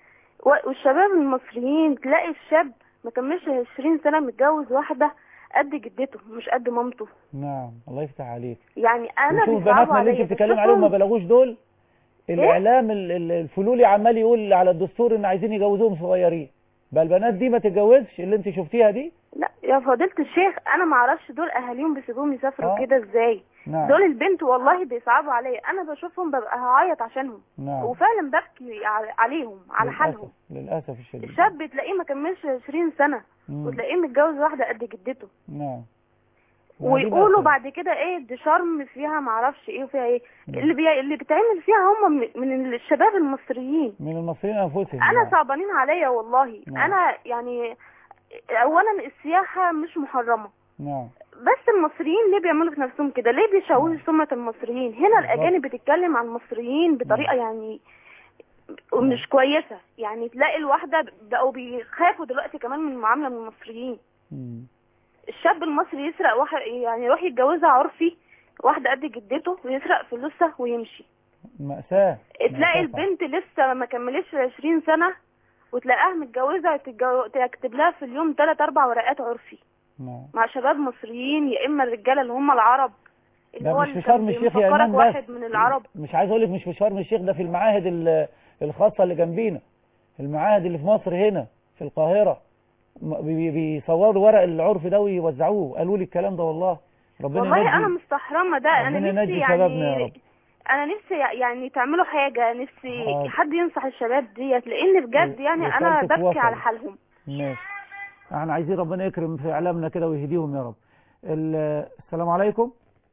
و- والشباب المصريين تلاقي الشاب ما كملش 20 سنة متجوز واحدة قد جدته مش قد مامته نعم الله يفتح عليك يعني انا وشوف بيصعبوا بناتنا اللي عليا انت بتتكلم عليهم ما بلغوش دول الاعلام ال- ال- الفلولي عمال يقول على الدستور ان عايزين يجوزوهم صغيرين بقى البنات دي ما تتجوزش اللي انت شفتيها دي لا يا فضيلة الشيخ انا ما اعرفش دول اهاليهم بيسيبوهم يسافروا آه. كده ازاي نعم. دول البنت والله بيصعبوا عليا انا بشوفهم ببقى هعيط عشانهم نعم وفعلا ببكي ع- عليهم على حالهم للاسف للاسف الشديد الشاب تلاقيه ما كملش 20 سنة مم. وتلاقيه متجوز واحدة قد جدته نعم ما دي ويقولوا بقى بعد كده ايه دي شرم فيها معرفش ايه وفيها ايه اللي بي... اللي بيتعمل فيها هم من- من الشباب المصريين من المصريين انفسهم انا نعم. صعبانين عليا والله نعم. انا يعني اولا السياحة مش محرمة نعم بس المصريين ليه بيعملوا في نفسهم كده ليه بيشوهوا سمعة المصريين هنا الأجانب بتتكلم عن المصريين بطريقة يعني مش كويسة يعني تلاقي الواحدة بقوا بيخافوا دلوقتي كمان من المعاملة من المصريين مم. الشاب المصري يسرق واحد يعني يروح يتجوزها عرفي واحدة قد جدته ويسرق فلوسها ويمشي مأساة تلاقي مأساة. البنت لسه ما كملتش 20 سنة وتلاقيها متجوزة تتجو... تكتب لها في اليوم ثلاث أربع ورقات عرفي نعم. مع شباب مصريين يا إما الرجالة اللي هم العرب اللي ده هو مش في اللي شرم كان الشيخ يا بيفكرك إيمان واحد بس من العرب مش عايز اقول لك مش في شرم الشيخ ده في المعاهد ال- الخاصة اللي جنبينا المعاهد اللي في مصر هنا في القاهرة م- بي- بيصوروا ورق العرف ده ويوزعوه قالوا لي الكلام ده والله ربنا والله ينجي أنا مستحرمة ده أنا ربنا نفسي ينجي شبابنا يا يعني رب أنا نفسي يعني تعملوا حاجة نفسي حاضر. حد ينصح الشباب ديت لأن بجد يعني أنا رسالتك ببكي وصلت. على حالهم ماشي احنا عايزين ربنا يكرم في اعلامنا كده ويهديهم يا رب ال- السلام عليكم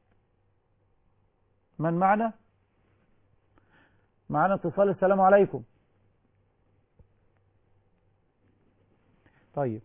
من معنا معنا اتصال السلام عليكم طيب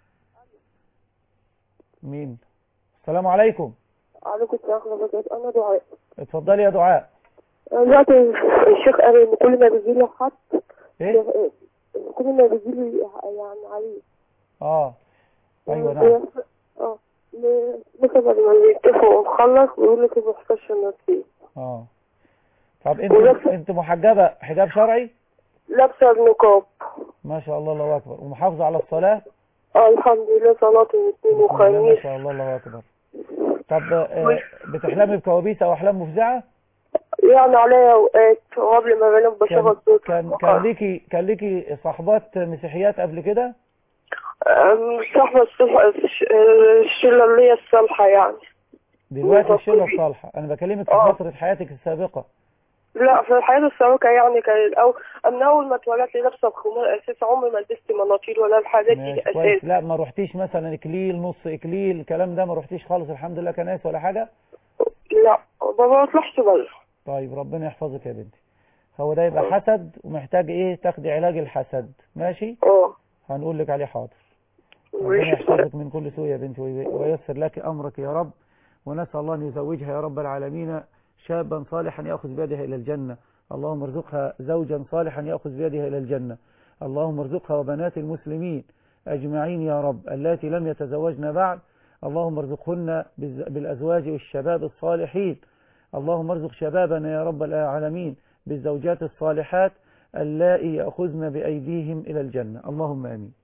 مين السلام عليكم عليكم السلام ورحمة الله وبركاته أنا دعاء اتفضلي يا دعاء أنا دلوقتي الشيخ قال إن كل ما بيجي لي حد ايه كل ما بيجي لي يعني عريس اه ايوه نعم اه م- مثلا بعد ما بيتفقوا ونخلص بيقول لك ما يحصلش النصيب اه طب انت انت محجبة حجاب شرعي لابسة النقاب ما شاء الله الله اكبر ومحافظة على الصلاة اه الحمد لله صلاة الاثنين بسم الله ما وخميس شاء الله الله اكبر طب آه، بتحلمي بكوابيس او احلام مفزعه يعني عليا أوقات وقبل ما بنام بشغل صوت كان كان ليكي كان ليكي صحبات مسيحيات قبل كده صاحبة الصبح الشلة اللي هي الصالحة يعني دلوقتي الشله الصالحه انا بكلمك في فتره حياتك السابقه لا في الحياة السابقة يعني كان الأول أنا أول ما اتولدت لابسة بخمار أساس عمري ما لبست مناطيل ولا الحاجات دي ماشي أساس كويس لا ما روحتيش مثلا اكليل نص اكليل الكلام ده ما روحتيش خالص الحمد لله كناس ولا حاجه لا ما بطلعش بره طيب ربنا يحفظك يا بنتي هو ده يبقى حسد ومحتاج ايه تاخدي علاج الحسد ماشي اه هنقول لك عليه حاضر ربنا يحفظك من كل سوء يا بنتي وي- وييسر لك امرك يا رب ونسال الله ان يزوجها يا رب العالمين شابا صالحا ياخذ بيدها الى الجنه اللهم ارزقها زوجا صالحا ياخذ بيدها الى الجنه اللهم ارزقها وبنات المسلمين اجمعين يا رب اللاتي لم يتزوجن بعد اللهم ارزقهن بالز- بالازواج والشباب الصالحين اللهم ارزق شبابنا يا رب العالمين بالزوجات الصالحات اللائي يأخذن بأيديهم إلى الجنة اللهم آمين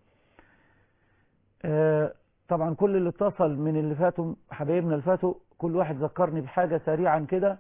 آه، طبعا كل اللي اتصل من اللي فاتوا حبايبنا اللي فاتوا كل واحد ذكرني بحاجة سريعا كده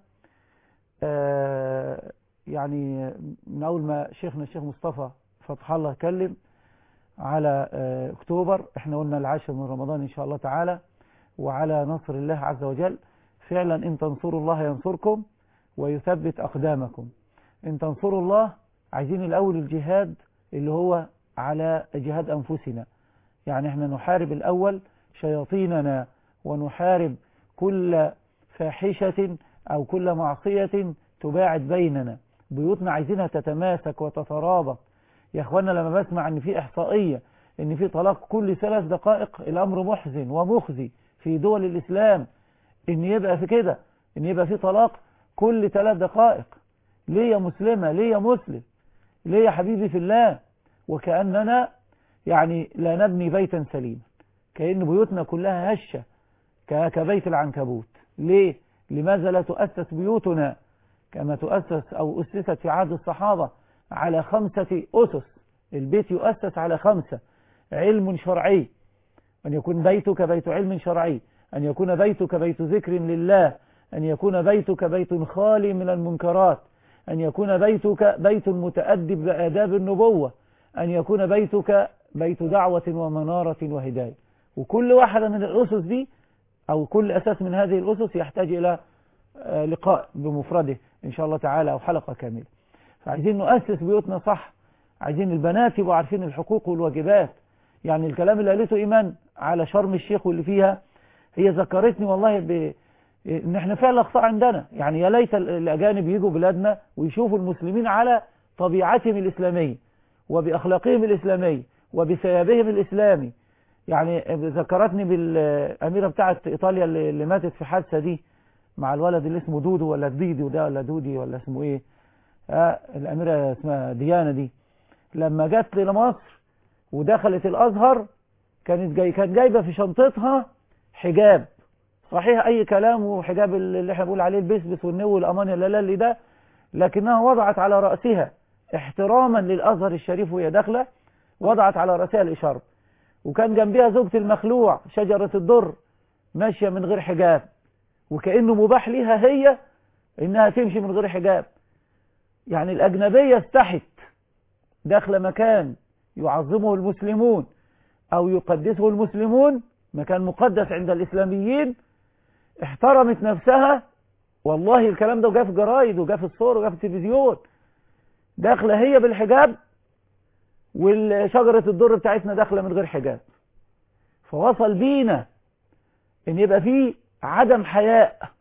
آه، يعني من أول ما شيخنا الشيخ مصطفى فتح الله اتكلم على آه، أكتوبر احنا قلنا العاشر من رمضان إن شاء الله تعالى وعلى نصر الله عز وجل فعلا إن تنصروا الله ينصركم ويثبت أقدامكم إن تنصروا الله عايزين الأول الجهاد اللي هو على جهاد أنفسنا يعني احنا نحارب الأول شياطيننا ونحارب كل فاحشة أو كل معصية تباعد بيننا بيوتنا عايزينها تتماسك وتترابط يا اخوانا لما بسمع ان في احصائية ان في طلاق كل ثلاث دقائق الامر محزن ومخزي في دول الاسلام ان يبقى في كده ان يبقى في طلاق كل ثلاث دقائق ليه يا مسلمة ليه يا مسلم ليه يا حبيبي في الله وكأننا يعني لا نبني بيتا سليما كأن بيوتنا كلها هشة ك- كبيت العنكبوت ليه لماذا لا تؤسس بيوتنا كما تؤسس أو أسست في عهد الصحابة على خمسة أسس البيت يؤسس على خمسة علم شرعي أن يكون بيتك بيت علم شرعي أن يكون بيتك بيت ذكر لله أن يكون بيتك بيت خالي من المنكرات أن يكون بيتك بيت متأدب بآداب النبوة أن يكون بيتك بيت دعوة ومنارة وهداية وكل واحدة من الأسس دي أو كل أساس من هذه الأسس يحتاج إلى آه، لقاء بمفرده إن شاء الله تعالى أو حلقة كاملة فعايزين نؤسس بيوتنا صح عايزين البنات يبقوا عارفين الحقوق والواجبات يعني الكلام اللي قالته إيمان على شرم الشيخ واللي فيها هي ذكرتني والله ب... ان احنا فعلا اخطاء عندنا يعني يا ليت ال- الاجانب يجوا بلادنا ويشوفوا المسلمين على طبيعتهم الاسلاميه وباخلاقهم الاسلاميه وبثيابهم الاسلامي يعني ذكرتني بالأميرة بتاعت إيطاليا اللي اللي ماتت في حادثة دي مع الولد اللي اسمه دودو ولا ديدو ده ولا دودي ولا اسمه ايه آه الأميرة اسمها ديانا دي لما جت لمصر ودخلت الأزهر كانت جاي كانت جايبة في شنطتها حجاب صحيح أي كلام وحجاب اللي احنا بنقول عليه البسبس والنو والأمان اللي ده لكنها وضعت على رأسها احتراما للأزهر الشريف وهي داخلة وضعت على رأسها الإشارة وكان جنبها زوجة المخلوع شجرة الدر ماشية من غير حجاب وكأنه مباح لها هي إنها تمشي من غير حجاب يعني الأجنبية استحت داخل مكان يعظمه المسلمون أو يقدسه المسلمون مكان مقدس عند الإسلاميين احترمت نفسها والله الكلام ده وجاء في الجرايد وجاء في الصور وجاء في التلفزيون داخله هي بالحجاب والشجرة الدر بتاعتنا داخله من غير حجاب فوصل بينا ان يبقى فيه عدم حياء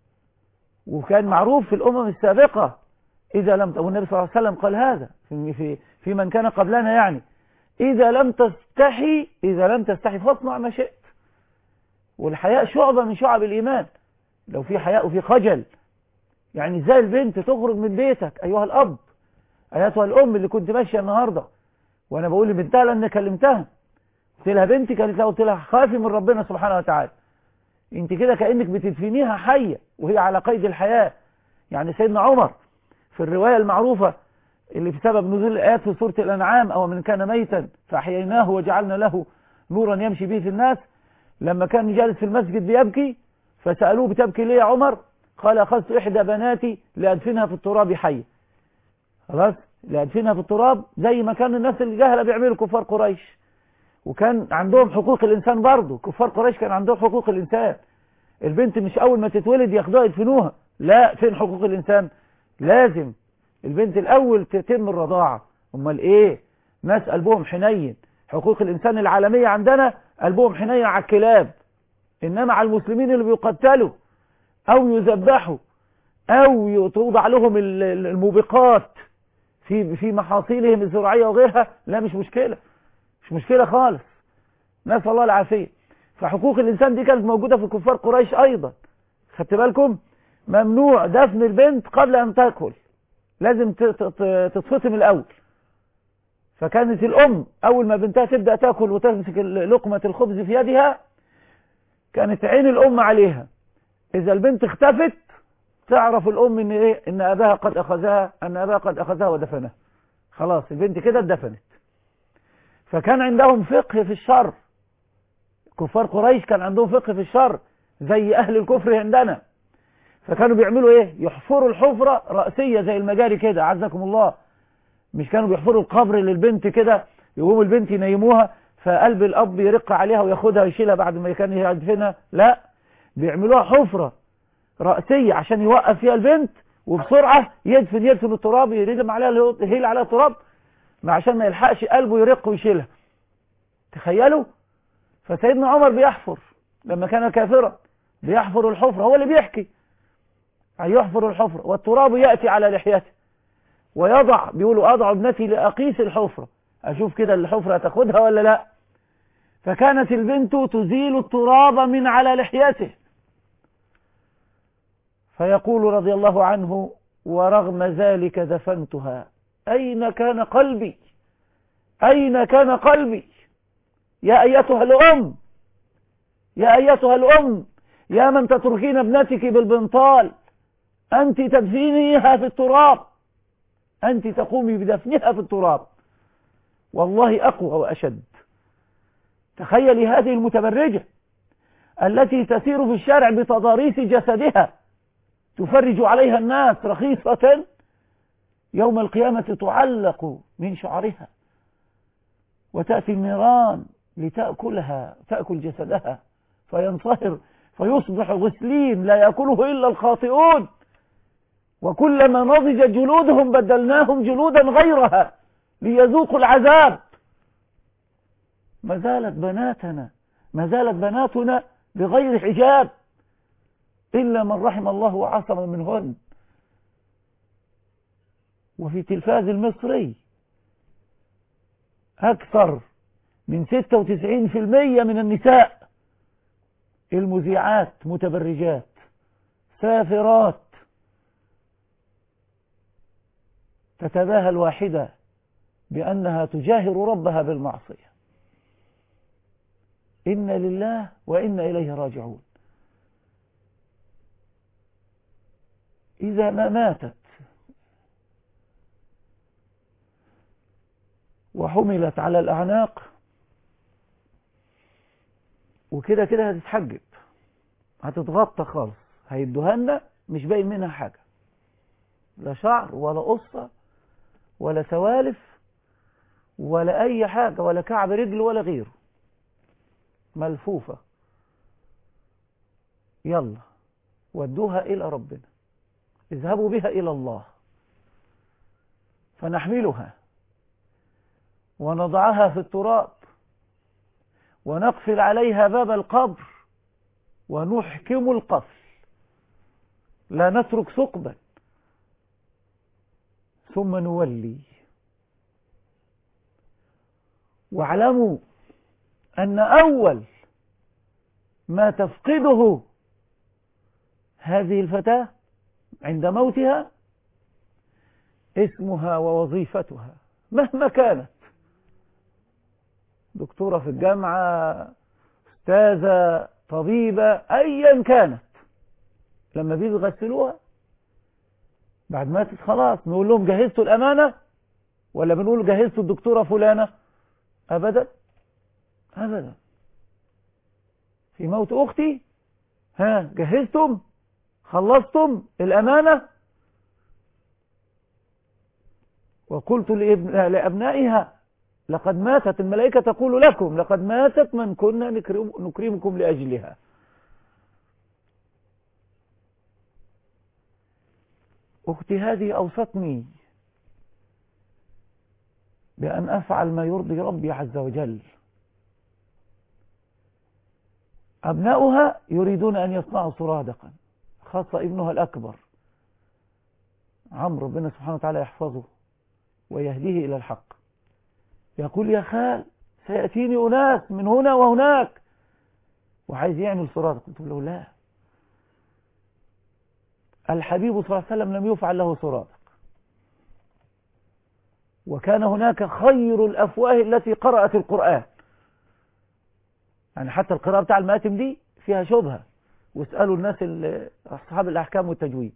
وكان معروف في الامم السابقة اذا لم والنبي صلى الله عليه وسلم قال هذا في في في من كان قبلنا يعني اذا لم تستحي اذا لم تستحي فاصنع ما شئت والحياء شعبة من شعب الايمان لو في حياء وفي خجل يعني ازاي البنت تخرج من بيتك ايها الاب ايتها الام اللي كنت ماشيه النهارده وانا بقول لبنتها لان كلمتها قلت لها بنتي كانت قلت لها خافي من ربنا سبحانه وتعالى انت كده كانك بتدفنيها حيه وهي على قيد الحياه يعني سيدنا عمر في الروايه المعروفه اللي في سبب نزول الايات في سوره الانعام او من كان ميتا فاحييناه وجعلنا له نورا يمشي به في الناس لما كان جالس في المسجد بيبكي فسالوه بتبكي ليه يا عمر قال اخذت احدى بناتي لادفنها في التراب حيه خلاص لادفنها في التراب زي ما كان الناس الجهله بيعملوا كفار قريش وكان عندهم حقوق الانسان برضه كفار قريش كان عندهم حقوق الانسان البنت مش اول ما تتولد ياخدوها يدفنوها لا فين حقوق الانسان لازم البنت الاول تتم الرضاعه امال ايه ناس قلبهم حنين حقوق الانسان العالميه عندنا قلبهم حنين على الكلاب انما على المسلمين اللي بيقتلوا او يذبحوا او توضع لهم الموبقات في في محاصيلهم الزراعيه وغيرها لا مش مشكله مش مشكله خالص نسال الله العافيه فحقوق الانسان دي كانت موجوده في كفار قريش ايضا خدت بالكم ممنوع دفن البنت قبل ان تاكل لازم تتفطم الاول فكانت الام اول ما بنتها تبدا تاكل وتمسك لقمه الخبز في يدها كانت عين الام عليها اذا البنت اختفت تعرف الام ان ايه ان اباها قد اخذها ان اباها قد اخذها ودفنها خلاص البنت كده اتدفنت فكان عندهم فقه في الشر كفار قريش كان عندهم فقه في الشر زي اهل الكفر عندنا فكانوا بيعملوا ايه يحفروا الحفرة رأسية زي المجاري كده عزكم الله مش كانوا بيحفروا القبر للبنت كده يقوموا البنت ينيموها فقلب الاب يرق عليها وياخدها ويشيلها بعد ما كان يدفنها لا بيعملوها حفرة رأسية عشان يوقف فيها البنت وبسرعة يدفن يدفن التراب يردم عليها يهيل عليها التراب ما عشان ما يلحقش قلبه يرق ويشيلها تخيلوا فسيدنا عمر بيحفر لما كان كافرا بيحفر الحفرة هو اللي بيحكي يحفر الحفرة والتراب يأتي على لحيته ويضع بيقولوا أضع ابنتي لأقيس الحفرة أشوف كده الحفرة تاخدها ولا لا فكانت البنت تزيل التراب من على لحيته فيقول رضي الله عنه ورغم ذلك دفنتها أين كان قلبي أين كان قلبي يا أيتها الأم يا أيتها الأم يا من تتركين ابنتك بالبنطال أنت تدفنيها في التراب أنت تقومي بدفنها في التراب والله أقوى وأشد تخيلي هذه المتبرجة التي تسير في الشارع بتضاريس جسدها تفرج عليها الناس رخيصة يوم القيامة تعلق من شعرها وتأتي النيران لتأكلها تأكل جسدها فينصهر فيصبح غسلين لا يأكله إلا الخاطئون وكلما نضج جلودهم بدلناهم جلودا غيرها ليذوقوا العذاب ما زالت بناتنا ما زالت بناتنا بغير حجاب إلا من رحم الله وعصم منهن وفي تلفاز المصري أكثر من 96% من النساء المذيعات متبرجات سافرات تتباهى الواحدة بأنها تجاهر ربها بالمعصية إن لله وإنا إليه راجعون إذا ما ماتت وحملت على الأعناق وكده كده هتتحجب هتتغطى خالص هيدوها لنا مش باين منها حاجة لا شعر ولا قصة ولا سوالف ولا أي حاجة ولا كعب رجل ولا غيره ملفوفة يلا ودوها إلى ربنا اذهبوا بها إلى الله فنحملها ونضعها في التراب ونقفل عليها باب القبر ونحكم القفل لا نترك ثقبا ثم نولي واعلموا أن أول ما تفقده هذه الفتاة عند موتها اسمها ووظيفتها مهما كانت دكتورة في الجامعة أستاذة طبيبة أيا كانت لما بيجوا يغسلوها بعد ماتت خلاص نقول لهم جهزتوا الأمانة ولا بنقول جهزتوا الدكتورة فلانة أبدا أبدا في موت أختي ها جهزتم خلصتم الأمانة وقلت لابن... لأبنائها لقد ماتت الملائكة تقول لكم لقد ماتت من كنا نكرم... نكرمكم لأجلها أختي هذه أوصتني بأن أفعل ما يرضي ربي عز وجل أبناؤها يريدون أن يصنعوا سرادقا خاصة ابنها الأكبر عمرو ربنا سبحانه وتعالى يحفظه ويهديه إلى الحق يقول يا خال سيأتيني أناس من هنا وهناك وعايز يعمل سرادق قلت له لا الحبيب صلى الله عليه وسلم لم يفعل له سرادق وكان هناك خير الأفواه التي قرأت القرآن يعني حتى القراءة بتاع المآتم دي فيها شبهة واسألوا الناس أصحاب الأحكام والتجويد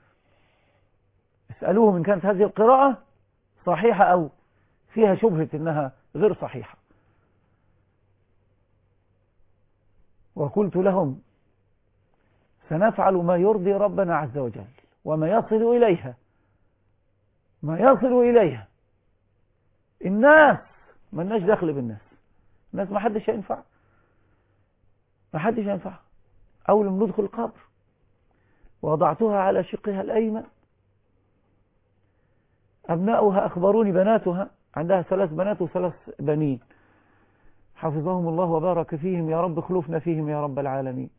اسألوهم إن كانت هذه القراءة صحيحة أو فيها شبهة إنها غير صحيحة وقلت لهم سنفعل ما يرضي ربنا عز وجل وما يصل إليها ما يصل إليها الناس ما لناش دخل بالناس الناس ما حدش ينفع ما حدش ينفع أول ما ندخل القبر وضعتها على شقها الأيمن أبناؤها أخبروني بناتها عندها ثلاث بنات وثلاث بنين حفظهم الله وبارك فيهم يا رب خلفنا فيهم يا رب العالمين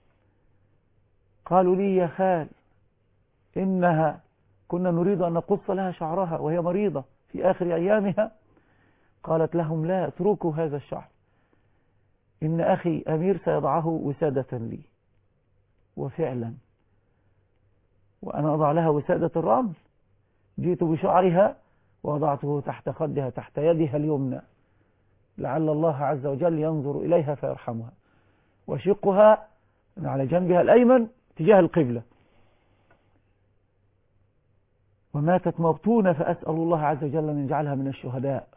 قالوا لي يا خال إنها كنا نريد أن نقص لها شعرها وهي مريضة في آخر أيامها قالت لهم لا اتركوا هذا الشعر إن أخي أمير سيضعه وسادة لي وفعلا وأنا أضع لها وسادة الرمل جئت بشعرها ووضعته تحت خدها تحت يدها اليمنى لعل الله عز وجل ينظر إليها فيرحمها وشقها على جنبها الأيمن تجاه القبلة وماتت مبتونة فأسأل الله عز وجل أن يجعلها من الشهداء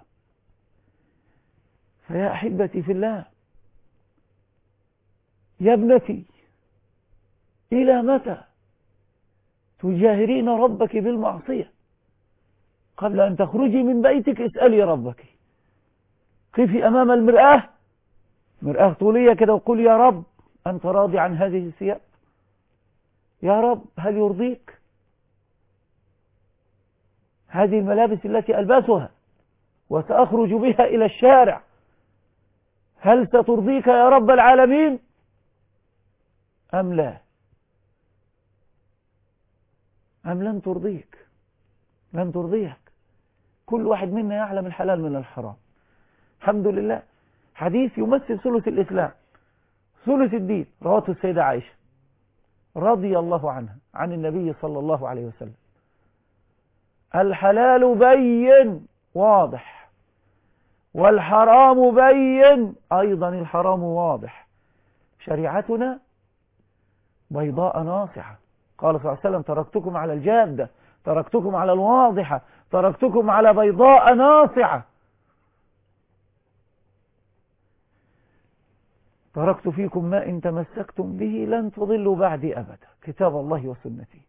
فيا أحبتي في الله يا ابنتي إلى متى تجاهرين ربك بالمعصية قبل أن تخرجي من بيتك اسألي ربك قفي أمام المرآة مرآة طولية كده وقول يا رب أنت راضي عن هذه الثياب يا رب هل يرضيك هذه الملابس التي ألبسها وسأخرج بها إلى الشارع هل سترضيك يا رب العالمين أم لا أم لن ترضيك لن ترضيك كل واحد منا يعلم الحلال من الحرام الحمد لله حديث يمثل ثلث الإسلام ثلث الدين رواه السيدة عائشة رضي الله عنها عن النبي صلى الله عليه وسلم الحلال بين واضح والحرام بين أيضا الحرام واضح شريعتنا بيضاء ناصحة قال صلى الله عليه وسلم تركتكم على الجادة تركتكم على الواضحة تركتكم على بيضاء ناصعة تركت فيكم ما إن تمسكتم به لن تضلوا بعدي أبدا كتاب الله وسنتي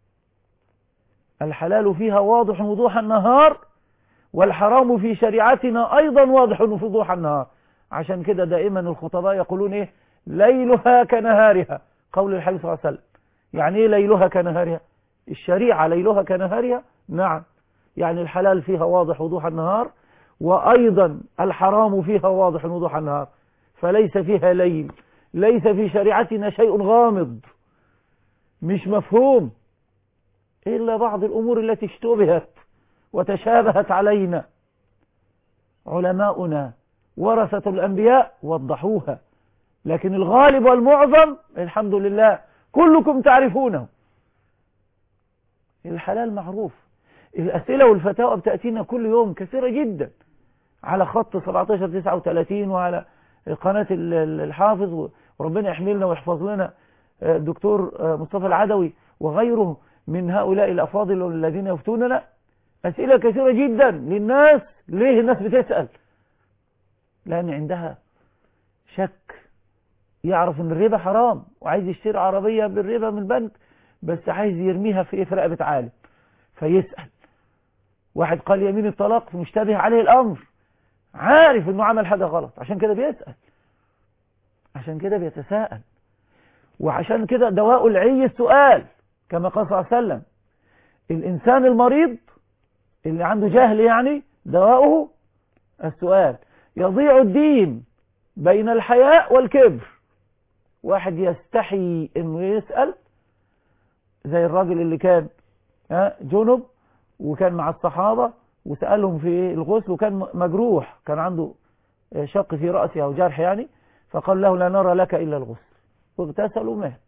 الحلال فيها واضح وضوح النهار والحرام في شريعتنا أيضا واضح وضوح النهار عشان كده دائما الخطباء يقولون إيه ليلها كنهارها قول الحبيب صلى الله عليه وسلم يعني إيه ليلها كنهارها الشريعة ليلها كنهارها نعم يعني الحلال فيها واضح وضوح النهار وأيضا الحرام فيها واضح وضوح النهار فليس فيها ليل ليس في شريعتنا شيء غامض مش مفهوم إلا بعض الأمور التي اشتبهت وتشابهت علينا علماؤنا ورثة الأنبياء وضحوها لكن الغالب والمعظم الحمد لله كلكم تعرفونه الحلال معروف الأسئلة والفتاوى بتأتينا كل يوم كثيرة جدا على خط 17 39 وعلى قناة الحافظ وربنا يحملنا ويحفظ لنا الدكتور مصطفى العدوي وغيره من هؤلاء الأفاضل الذين يفتوننا أسئلة كثيرة جدا للناس ليه الناس بتسأل لأن عندها شك يعرف ان الربا حرام وعايز يشتري عربية بالربا من البنك بس عايز يرميها في في رقبة عالم فيسأل واحد قال يمين الطلاق مشتبه عليه الأمر عارف انه عمل حاجة غلط عشان كده بيسأل عشان كده بيتساءل وعشان كده دواء العي السؤال كما قال صلى الله عليه وسلم الإنسان المريض اللي عنده جهل يعني دواؤه السؤال يضيع الدين بين الحياء والكبر واحد يستحي انه يسأل زي الراجل اللي كان جنب وكان مع الصحابة وسألهم في الغسل وكان مجروح كان عنده شق في رأسه أو جرح يعني فقال له لا نرى لك إلا الغسل واغتسل ومات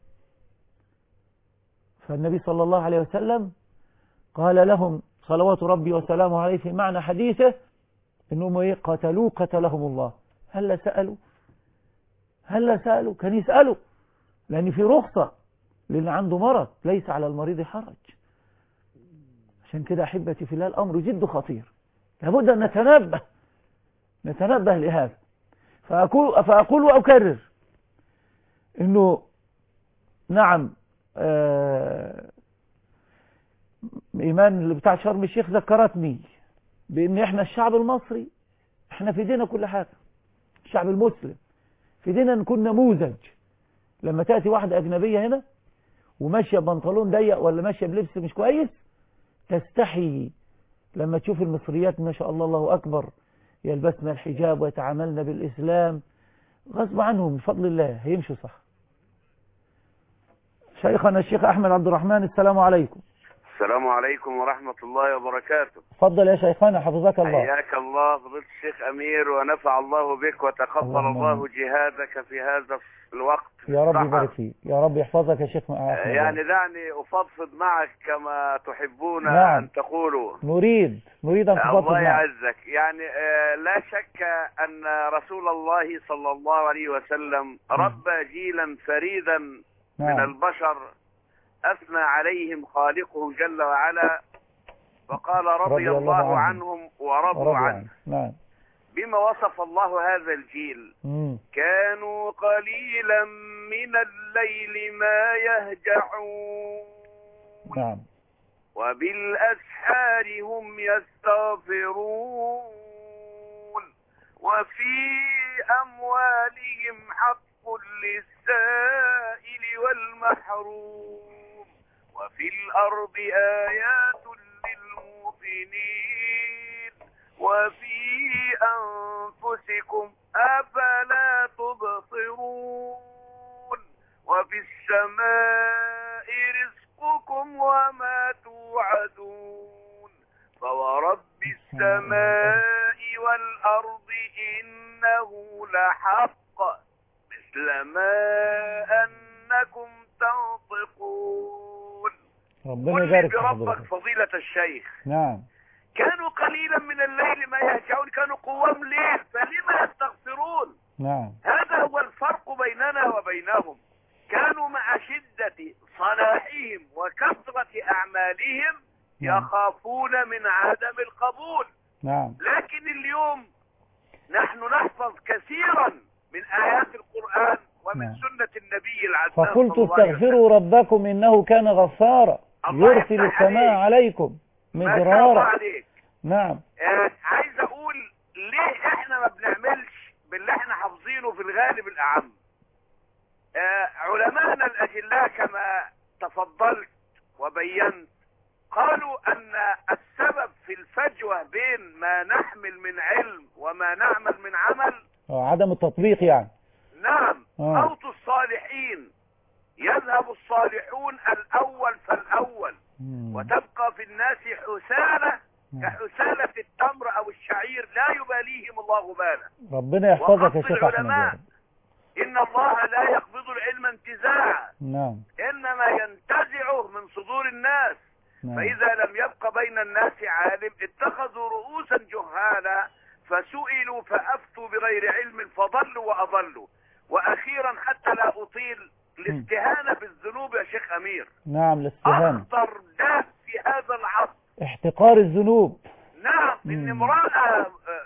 فالنبي صلى الله عليه وسلم قال لهم صلوات ربي وسلامه عليه في معنى حديثه انهم ايه قتلوه قتلهم الله هل سألوا هل سألوا كان يسألوا لأن في رخصة لأن عنده مرض ليس على المريض حرج عشان كده أحبتي في الله الأمر جد خطير لابد أن نتنبه نتنبه لهذا فأقول, فأقول وأكرر أنه نعم آه إيمان اللي بتاع شرم الشيخ ذكرتني بأن إحنا الشعب المصري إحنا في ايدينا كل حاجة الشعب المسلم في ايدينا نكون نموذج لما تأتي واحدة أجنبية هنا وماشية بنطلون ضيق ولا ماشية بلبس مش كويس تستحي لما تشوف المصريات ما شاء الله الله أكبر يلبسن الحجاب ويتعاملن بالإسلام غصب عنهم بفضل الله هيمشوا صح شيخنا الشيخ أحمد عبد الرحمن السلام عليكم السلام عليكم ورحمة الله وبركاته تفضل يا شيخنا حفظك الله حياك الله فضيلة الشيخ أمير ونفع الله بك وتقبل الله جهادك في هذا الوقت يا رب يبارك فيك يا رب يحفظك يا شيخ أحمد يعني دعني أفضفض معك كما تحبون نعم. أن تقولوا نريد نريد أن تفضل الله معك يعزك يعني آه، لا شك أن رسول الله صلى الله عليه وسلم ربى جيلا فريدا من نعم البشر أثنى عليهم خالقه جل وعلا وقال رضي الله عنهم ورضوا ورضوا عنه عنه نعم بما وصف الله هذا الجيل مم. كانوا قليلا من الليل ما يهجعون نعم وبالأسحار هم يستغفرون وفي أموالهم حق للسائل والمحروم وفي الأرض آيات للموقنين وفي أنفسكم أفلا تبصرون وفي السماء رزقكم وما توعدون فورب السماء والأرض إن إنه لحق مثل ما أنكم تنطقون ربنا قل لي يبارك في بربك حضرتك فضيلة الشيخ نعم كانوا قليلا من الليل ما يهجعون كانوا قوام ليل فلما يستغفرون نعم هذا هو الفرق بيننا وبينهم كانوا مع شدة صلاحهم وكثرة أعمالهم يخافون من عدم القبول نعم لكن اليوم نحن نحفظ كثيرا من آيات القرآن ومن نعم. سنة النبي العزام فقلت صلى الله عليه وسلم. استغفروا ربكم إنه كان غفارا الله يرسل يفتح السماء عليك. عليكم ما شاء الله مدرارا عليك نعم آه عايز اقول ليه احنا ما بنعملش باللي احنا حافظينه في الغالب الاعم آه علماءنا الاجلاء كما تفضلت وبينت قالوا ان السبب في الفجوة بين ما نحمل من علم وما نعمل من عمل آه، عدم التطبيق يعني نعم آه. موت الصالحين يذهب الصالحون الاول فالاول وتبقى في الناس حسالة كحسالة التمر او الشعير لا يباليهم الله بالا ربنا يحفظك يا وقصد شيخ أحمد يا العلماء رب ان الله لا يقبض العلم انتزاعا نعم انما ينتزعه من صدور الناس نعم فاذا لم يبق بين الناس عالم اتخذوا رؤوسا جهالا فسئلوا فافتوا بغير علم فضلوا واضلوا واخيرا حتى لا اطيل الاستهانة بالذنوب يا شيخ امير نعم الاستهانة اخطر داء في هذا العصر احتقار الذنوب نعم ان مم. امرأة آه،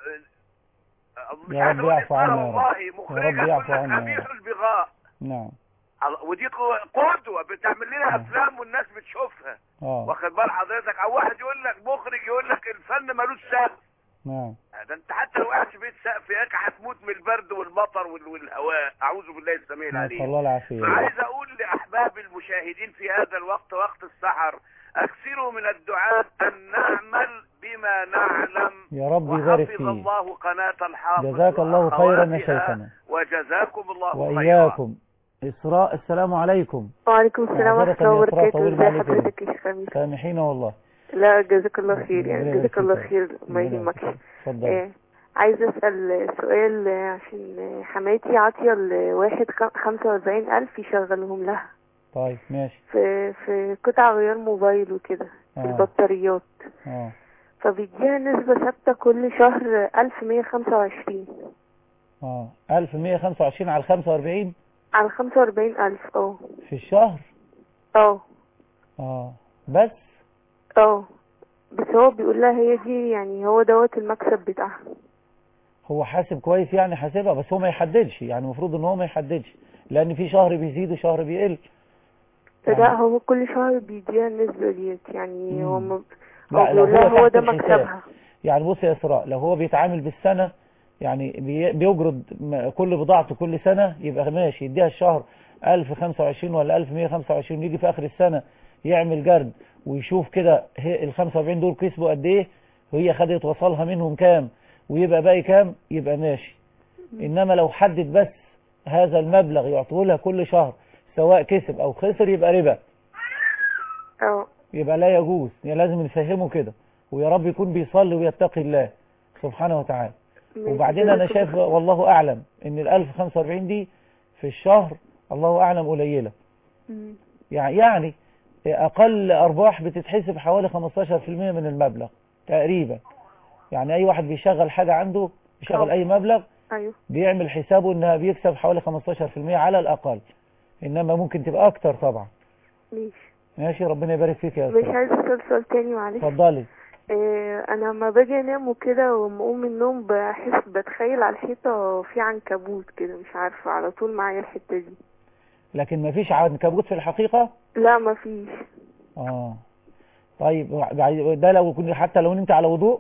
آه، مش يا عايز رب اقول يعفو اسمها عنا يا رب. والله يا رب مخرجة يعفو تقول لك عنا يا قبيح رب. البغاء نعم الله- ودي قو- قدوة بتعمل لنا افلام والناس بتشوفها اه واخد بال حضرتك او واحد يقول لك مخرج يقول لك الفن ملوش سقف نعم ده انت حتى لو قاعد في بيت سقف ياك هتموت من البرد والمطر وال- والهواء اعوذ بالله السميع نسأل العليم الله العافية فعايز اقول لاحباب المشاهدين في هذا الوقت وقت السحر اكثروا من الدعاء ان نعمل بما نعلم يا رب يبارك وحفظ فيك الله قناة الحافظ جزاك الله خيرا يا وأخواتها، شيخنا وجزاكم الله خيرا وإياكم إسراء السلام عليكم وعليكم السلام ورحمة الله معذرة يا إسراء وبركاته طويل ازي عليك حضرتك يا خميس سامحينا والله لا جزاك الله خير ربنا يعني يبارك جزاك الله فيك. خير ما ربنا يهمكش يبارك فيك. اتفضل آه، عايزة أسأل سؤال آه، عشان حماتي عاطية لواحد خ- خمسة وأربعين ألف يشغلهم لها طيب ماشي في في قطع غيار موبايل وكده في آه. البطاريات اه فبيديها نسبة ثابتة كل شهر ألف مية خمسة وعشرين اه 1125 على 45 على خمسة وأربعين ألف اه في الشهر اه اه بس اه بس هو بيقول لها هي دي يعني هو دوت المكسب بتاعها هو حاسب كويس يعني حاسبها بس هو ما يحددش يعني المفروض ان هو ما يحددش لان في شهر بيزيد وشهر بيقل لا هو كل شهر بيديها النسبة ديت يعني هو م... لا هو لو بيقول لها هو هو تحت ده الحساب مكسبها يعني بص يا اسراء لو هو بيتعامل بالسنة يعني بي- بيجرد م- كل بضاعته كل سنة يبقى ماشي يديها الشهر 1025 ولا 1125 يجي في اخر السنة يعمل جرد ويشوف كده هي- ال 45 دول كسبوا قد ايه وهي خدت وصلها منهم كام ويبقى باقي كام يبقى ماشي انما لو حدد بس هذا المبلغ يعطوه لها كل شهر سواء كسب او خسر يبقى ربا اه يبقى لا يجوز يعني لازم نفهمه كده ويا رب يكون بيصلي ويتقي الله سبحانه وتعالى وبعدين انا شايف والله اعلم ان ال 1045 دي في الشهر الله اعلم قليله مم. يعني يعني اقل ارباح بتتحسب حوالي 15% من المبلغ تقريبا يعني اي واحد بيشغل حاجه عنده بيشغل أه. اي مبلغ ايوه بيعمل حسابه انها بيكسب حوالي 15% على الاقل انما ممكن تبقى اكتر طبعا ماشي ماشي ربنا يبارك فيك يا مش اسراء عايزة اسأل سؤال تاني معلش اتفضلي آه انا لما باجي انام وكده وأما اقوم من النوم بحس بتخيل على الحيطة في عنكبوت كده مش عارفة على طول معايا الحتة دي لكن ما فيش عنكبوت في الحقيقة لا مفيش اه طيب بعد- ده لو كنت حتى لو انت على وضوء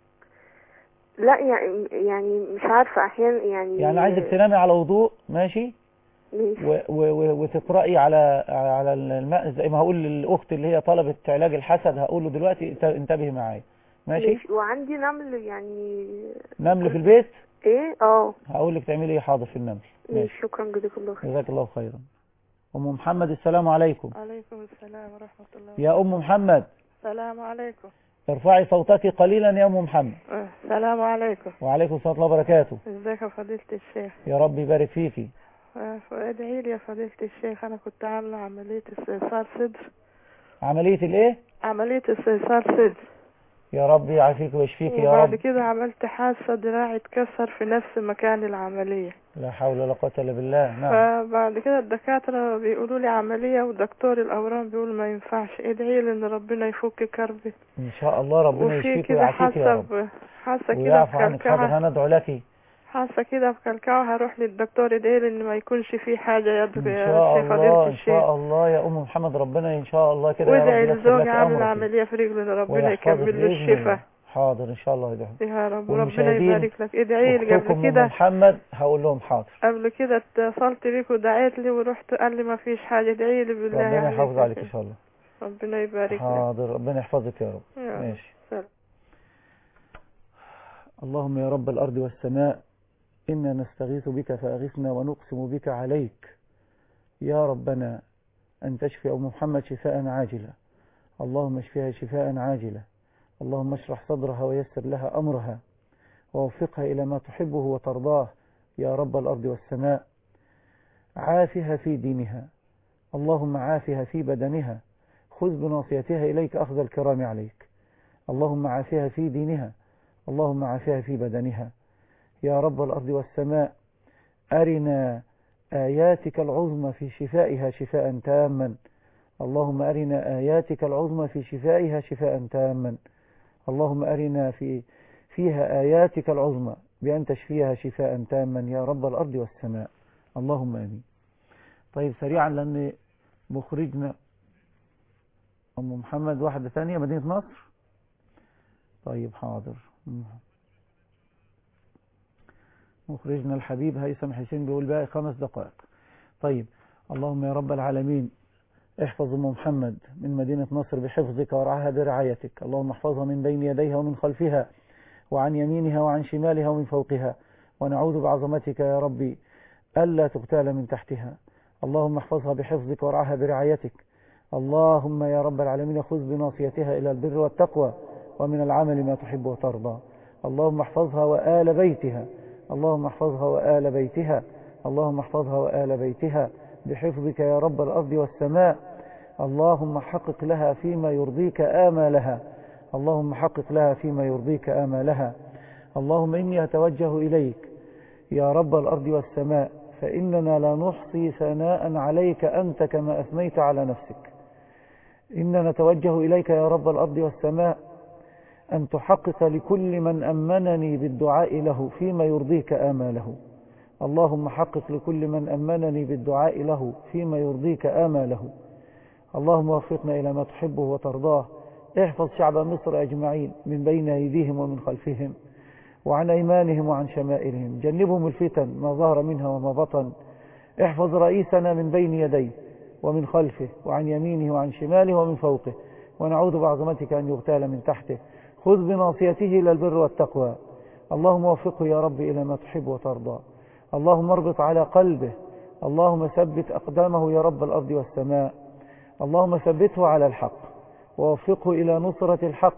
لا يعني يعني مش عارفة احيانا يعني يعني عايزك تنامي على وضوء ماشي ماشي و و و وتقرأي على على الماء زي ما هقول للأخت اللي هي طلبت علاج الحسد هقول له دلوقتي انت- انتبهي معايا ماشي وعندي نمل يعني نمل في البيت ايه اه هقول لك تعملي ايه حاضر في النمل ماشي ماشي شكرا جزاك الله خير جزاك الله خيرا أم محمد السلام عليكم عليكم السلام ورحمة الله يا أم محمد السلام عليكم ارفعي صوتك قليلا يا أم محمد السلام عليكم وعليكم السلام ورحمة الله وبركاته ازيك يا فضيلة الشيخ يا رب يبارك فيكي آه، ادعي لي يا فضيلة الشيخ انا كنت عاملة عملية استئصال صدر عملية الايه عملية استئصال صدر يا رب يعافيك ويشفيك يا وبعد رب كده عملت حادثة دراعي اتكسر في نفس مكان العملية لا حول ولا قوة إلا بالله نعم فبعد كده الدكاترة بيقولوا لي عملية ودكتور الأورام بيقول ما ينفعش ادعي لي ان ربنا يفك كربي إن شاء الله ربنا وفي يشفيك كده ويعافيك يا حاسة رب ب- حاسة كده ويعفو عنك حاضر بكلكعة هندعو لك حاسة كده بكلكعة هروح للدكتور ادعي لي ان ما يكونش في حاجة يا إن يا شاء شيخ الله فضيلة إن الشيخ شاء الله يا أم محمد ربنا إن شاء الله كده يا وادعي رب ييسر لزوجي لك عامل أمرك عملية في رجله ان ربنا ويحفظك يكمل له بإذن الشفاء الله. حاضر إن شاء الله يدعو يا رب وربنا والمشاهدين يبارك لك ادعي لي أختكم قبل أم كده محمد هقول لهم حاضر قبل كده اتصلت بيك ودعيت لي ورحت قال لي ما فيش حاجة ادعي لي بالله ربنا عليك يحافظ يا عليك إن شيخ. شاء الله ربنا يبارك لك حاضر ربنا يحفظك يا رب يا رب. ماشي سلام. اللهم يا رب الأرض والسماء إنا نستغيث بك فأغثنا ونقسم بك عليك يا ربنا أن تشفي أم محمد شفاء عاجلا اللهم اشفيها شفاء عاجلا اللهم اشرح صدرها ويسر لها أمرها ووفقها إلى ما تحبه وترضاه يا رب الأرض والسماء عافها في دينها اللهم عافها في بدنها خذ بناصيتها إليك أخذ الكرام عليك اللهم عافها في دينها اللهم عافها في بدنها يا رب الأرض والسماء أرنا آياتك العظمى في شفائها شفاء تاما اللهم أرنا آياتك العظمى في شفائها شفاء تاما اللهم أرنا في فيها آياتك العظمى بأن تشفيها شفاء تاما يا رب الأرض والسماء اللهم آمين طيب سريعا لأن مخرجنا أم محمد واحدة ثانية مدينة نصر طيب حاضر مخرجنا الحبيب هيثم حسين بيقول باقي خمس دقائق طيب اللهم يا رب العالمين احفظ ام محمد من مدينة نصر بحفظك ورعاها برعايتك اللهم احفظها من بين يديها ومن خلفها وعن يمينها وعن شمالها ومن فوقها ونعوذ بعظمتك يا ربي ألا تغتال من تحتها اللهم احفظها بحفظك ورعاها برعايتك اللهم يا رب العالمين خذ بناصيتها إلى البر والتقوى ومن العمل ما تحب وترضى اللهم احفظها وآل بيتها اللهم احفظها وآل بيتها اللهم احفظها وآل بيتها بحفظك يا رب الأرض والسماء اللهم حقق لها فيما يرضيك آمالها اللهم حقق لها فيما يرضيك آمالها اللهم إني أتوجه إليك يا رب الأرض والسماء فإننا لا نحصي ثناء عليك أنت كما أثنيت على نفسك إننا نتوجه إليك يا رب الأرض والسماء أن تحقق لكل من أمنني بالدعاء له فيما يرضيك آماله اللهم حقق لكل من أمنني بالدعاء له فيما يرضيك آماله اللهم وفقنا إلى ما تحبه وترضاه احفظ شعب مصر أجمعين من بين أيديهم ومن خلفهم وعن أيمانهم وعن شمائلهم جنبهم الفتن ما ظهر منها وما بطن احفظ رئيسنا من بين يديه ومن خلفه وعن يمينه وعن شماله ومن فوقه ونعوذ بعظمتك أن يغتال من تحته خذ بناصيته إلى البر والتقوى اللهم وفقه يا رب إلى ما تحب وترضى اللهم اربط على قلبه اللهم ثبت أقدامه يا رب الأرض والسماء اللهم ثبته على الحق ووفقه إلى نصرة الحق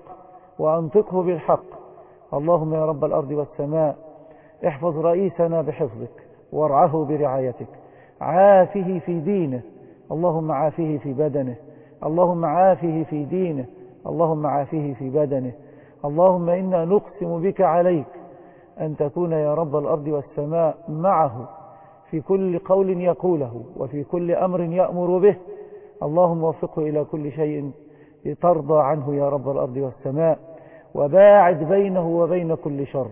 وأنطقه بالحق اللهم يا رب الأرض والسماء احفظ رئيسنا بحفظك وارعه برعايتك عافه في دينه اللهم عافه في بدنه اللهم عافه في دينه اللهم عافه في بدنه اللهم إنا نقسم بك عليك أن تكون يا رب الأرض والسماء معه في كل قول يقوله وفي كل أمر يأمر به اللهم وفقه إلى كل شيء ترضى عنه يا رب الأرض والسماء وباعد بينه وبين كل شر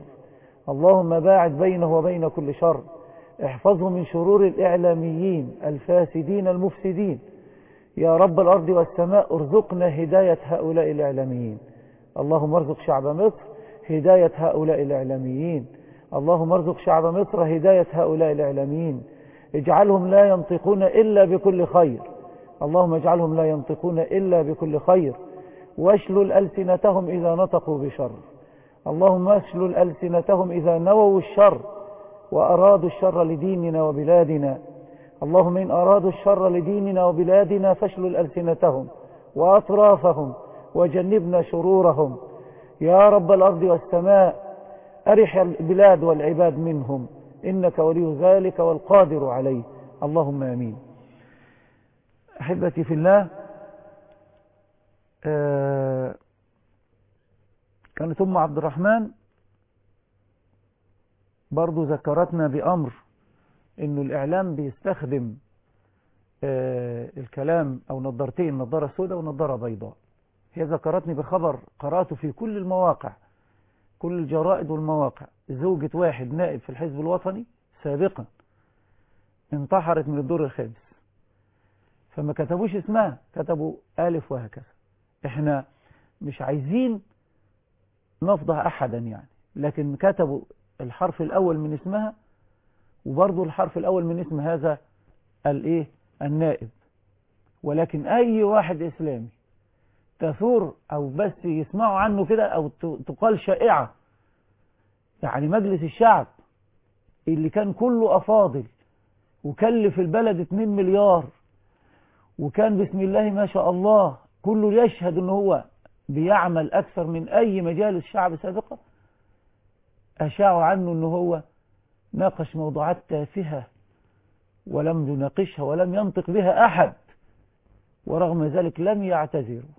اللهم باعد بينه وبين كل شر احفظه من شرور الإعلاميين الفاسدين المفسدين يا رب الأرض والسماء ارزقنا هداية هؤلاء الإعلاميين اللهم ارزق شعب مصر هداية هؤلاء الإعلاميين اللهم ارزق شعب مصر هداية هؤلاء الإعلاميين اجعلهم لا ينطقون إلا بكل خير اللهم اجعلهم لا ينطقون إلا بكل خير واشلل ألسنتهم إذا نطقوا بشر اللهم اشلل ألسنتهم إذا نووا الشر وأرادوا الشر لديننا وبلادنا اللهم إن أرادوا الشر لديننا وبلادنا فاشلل ألسنتهم وأطرافهم وجنبنا شرورهم يا رب الأرض والسماء أرح البلاد والعباد منهم إنك ولي ذلك والقادر عليه اللهم آمين أحبتي في الله آه كانت أم عبد الرحمن برضو ذكرتنا بأمر إنه الإعلام بيستخدم آه الكلام أو نظارتين نظارة سوداء ونظارة بيضاء هي ذكرتني بخبر قرأته في كل المواقع كل الجرائد والمواقع زوجة واحد نائب في الحزب الوطني سابقا انتحرت من الدور الخامس فما كتبوش اسمها كتبوا ألف وهكذا احنا مش عايزين نفضح أحدا يعني لكن كتبوا الحرف الأول من اسمها وبرضه الحرف الأول من اسم هذا الايه النائب ولكن أي واحد إسلامي تثور أو بس يسمعوا عنه كده أو تقال شائعة يعني مجلس الشعب اللي كان كله أفاضل وكلف البلد 2 مليار وكان بسم الله ما شاء الله كله يشهد ان هو بيعمل أكثر من أي مجالس شعب سابقة أشاعوا عنه أنه هو ناقش موضوعات تافهة ولم يناقشها ولم ينطق بها أحد ورغم ذلك لم يعتذروا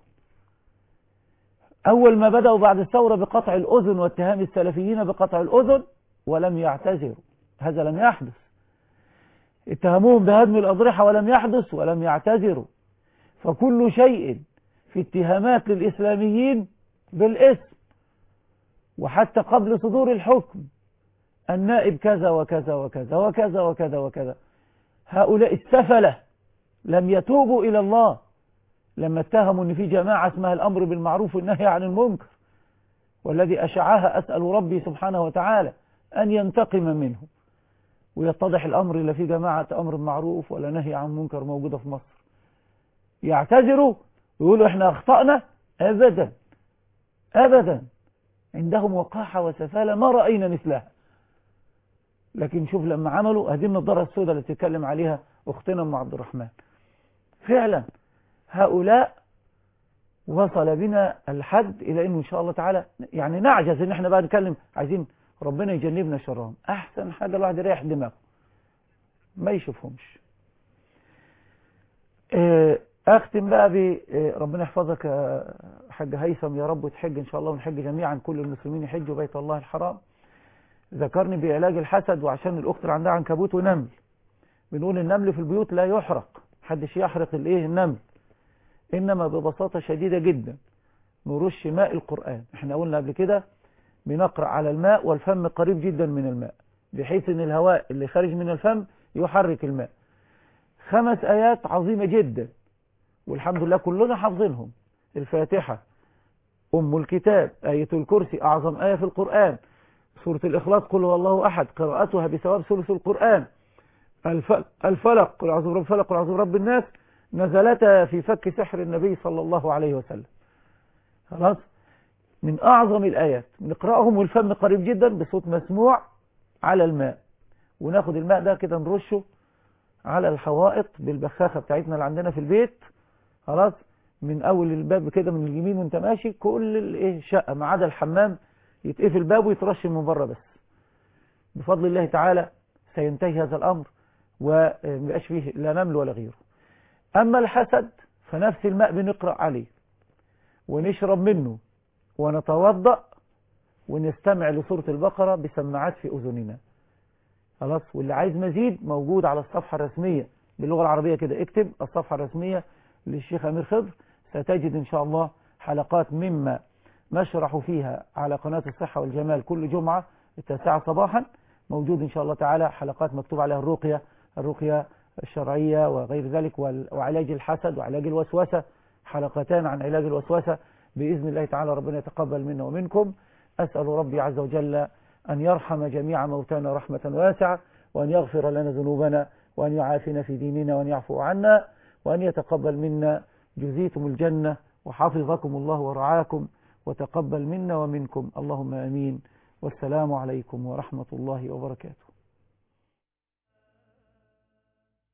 أول ما بدأوا بعد الثورة بقطع الأذن واتهام السلفيين بقطع الأذن ولم يعتذروا هذا لم يحدث اتهموهم بهدم الأضرحة ولم يحدث ولم يعتذروا فكل شيء في اتهامات للإسلاميين بالاسم وحتى قبل صدور الحكم النائب كذا وكذا وكذا وكذا وكذا وكذا هؤلاء السفلة لم يتوبوا إلى الله لما اتهموا ان في جماعة اسمها الأمر بالمعروف والنهي عن المنكر والذي أشعاها أسأل ربي سبحانه وتعالى أن ينتقم منه ويتضح الأمر لا في جماعة أمر معروف ولا نهي عن منكر موجودة في مصر يعتذروا ويقولوا احنا أخطأنا أبدا أبدا عندهم وقاحة وسفالة ما رأينا مثلها لكن شوف لما عملوا هذه النظارة السوداء اللي تتكلم عليها أختنا أم عبد الرحمن فعلا هؤلاء وصل بنا الحد إلى أنه إن شاء الله تعالى يعني نعجز أن احنا بقى نتكلم عايزين ربنا يجنبنا شرهم أحسن حاجة الواحد يريح دماغه ما يشوفهمش أختم بقى ب ربنا يحفظك يا حاج هيثم يا رب وتحج إن شاء الله ونحج جميعا كل المسلمين يحجوا بيت الله الحرام ذكرني بعلاج الحسد وعشان الأخت اللي عندها عنكبوت ونمل بنقول النمل في البيوت لا يحرق محدش يحرق الايه النمل إنما ببساطة شديدة جدا نرش ماء القرآن احنا قلنا قبل كده بنقرأ على الماء والفم قريب جدا من الماء بحيث ان الهواء اللي خارج من الفم يحرك الماء خمس آيات عظيمة جدا والحمد لله كلنا حافظينهم الفاتحة أم الكتاب آية الكرسي أعظم آية في القرآن سورة الإخلاص قل هو الله أحد قراءتها بثواب ثلث القرآن الفلق قل أعوذ برب الفلق قل أعوذ برب الناس نزلتا في فك سحر النبي صلى الله عليه وسلم خلاص من أعظم الآيات نقرأهم والفم قريب جدا بصوت مسموع على الماء وناخد الماء ده كده نرشه على الحوائط بالبخاخة بتاعتنا اللي عندنا في البيت خلاص من أول الباب كده من اليمين وانت ماشي كل الايه الشقة ما عدا الحمام يتقفل باب ويترش من بره بس بفضل الله تعالى سينتهي هذا الأمر ومبقاش فيه لا نمل ولا غيره أما الحسد فنفس الماء بنقرأ عليه ونشرب منه ونتوضأ ونستمع لسورة البقرة بسماعات في أذننا خلاص واللي عايز مزيد موجود على الصفحة الرسمية باللغة العربية كده اكتب الصفحة الرسمية للشيخ أمير خضر ستجد إن شاء الله حلقات مما نشرح فيها على قناة الصحة والجمال كل جمعة التاسعة صباحا موجود إن شاء الله تعالى حلقات مكتوب عليها الرقية الرقية الشرعية وغير ذلك وعلاج الحسد وعلاج الوسوسة حلقتان عن علاج الوسوسة بإذن الله تعالى ربنا يتقبل منا ومنكم أسأل ربي عز وجل أن يرحم جميع موتانا رحمة واسعة وأن يغفر لنا ذنوبنا وأن يعافينا في ديننا وأن يعفو عنا وأن يتقبل منا جزيتم الجنة وحفظكم الله ورعاكم وتقبل منا ومنكم اللهم أمين والسلام عليكم ورحمة الله وبركاته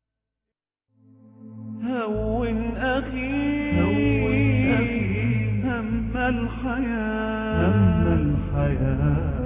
هون أخي هون أخي الحياة هم الحياة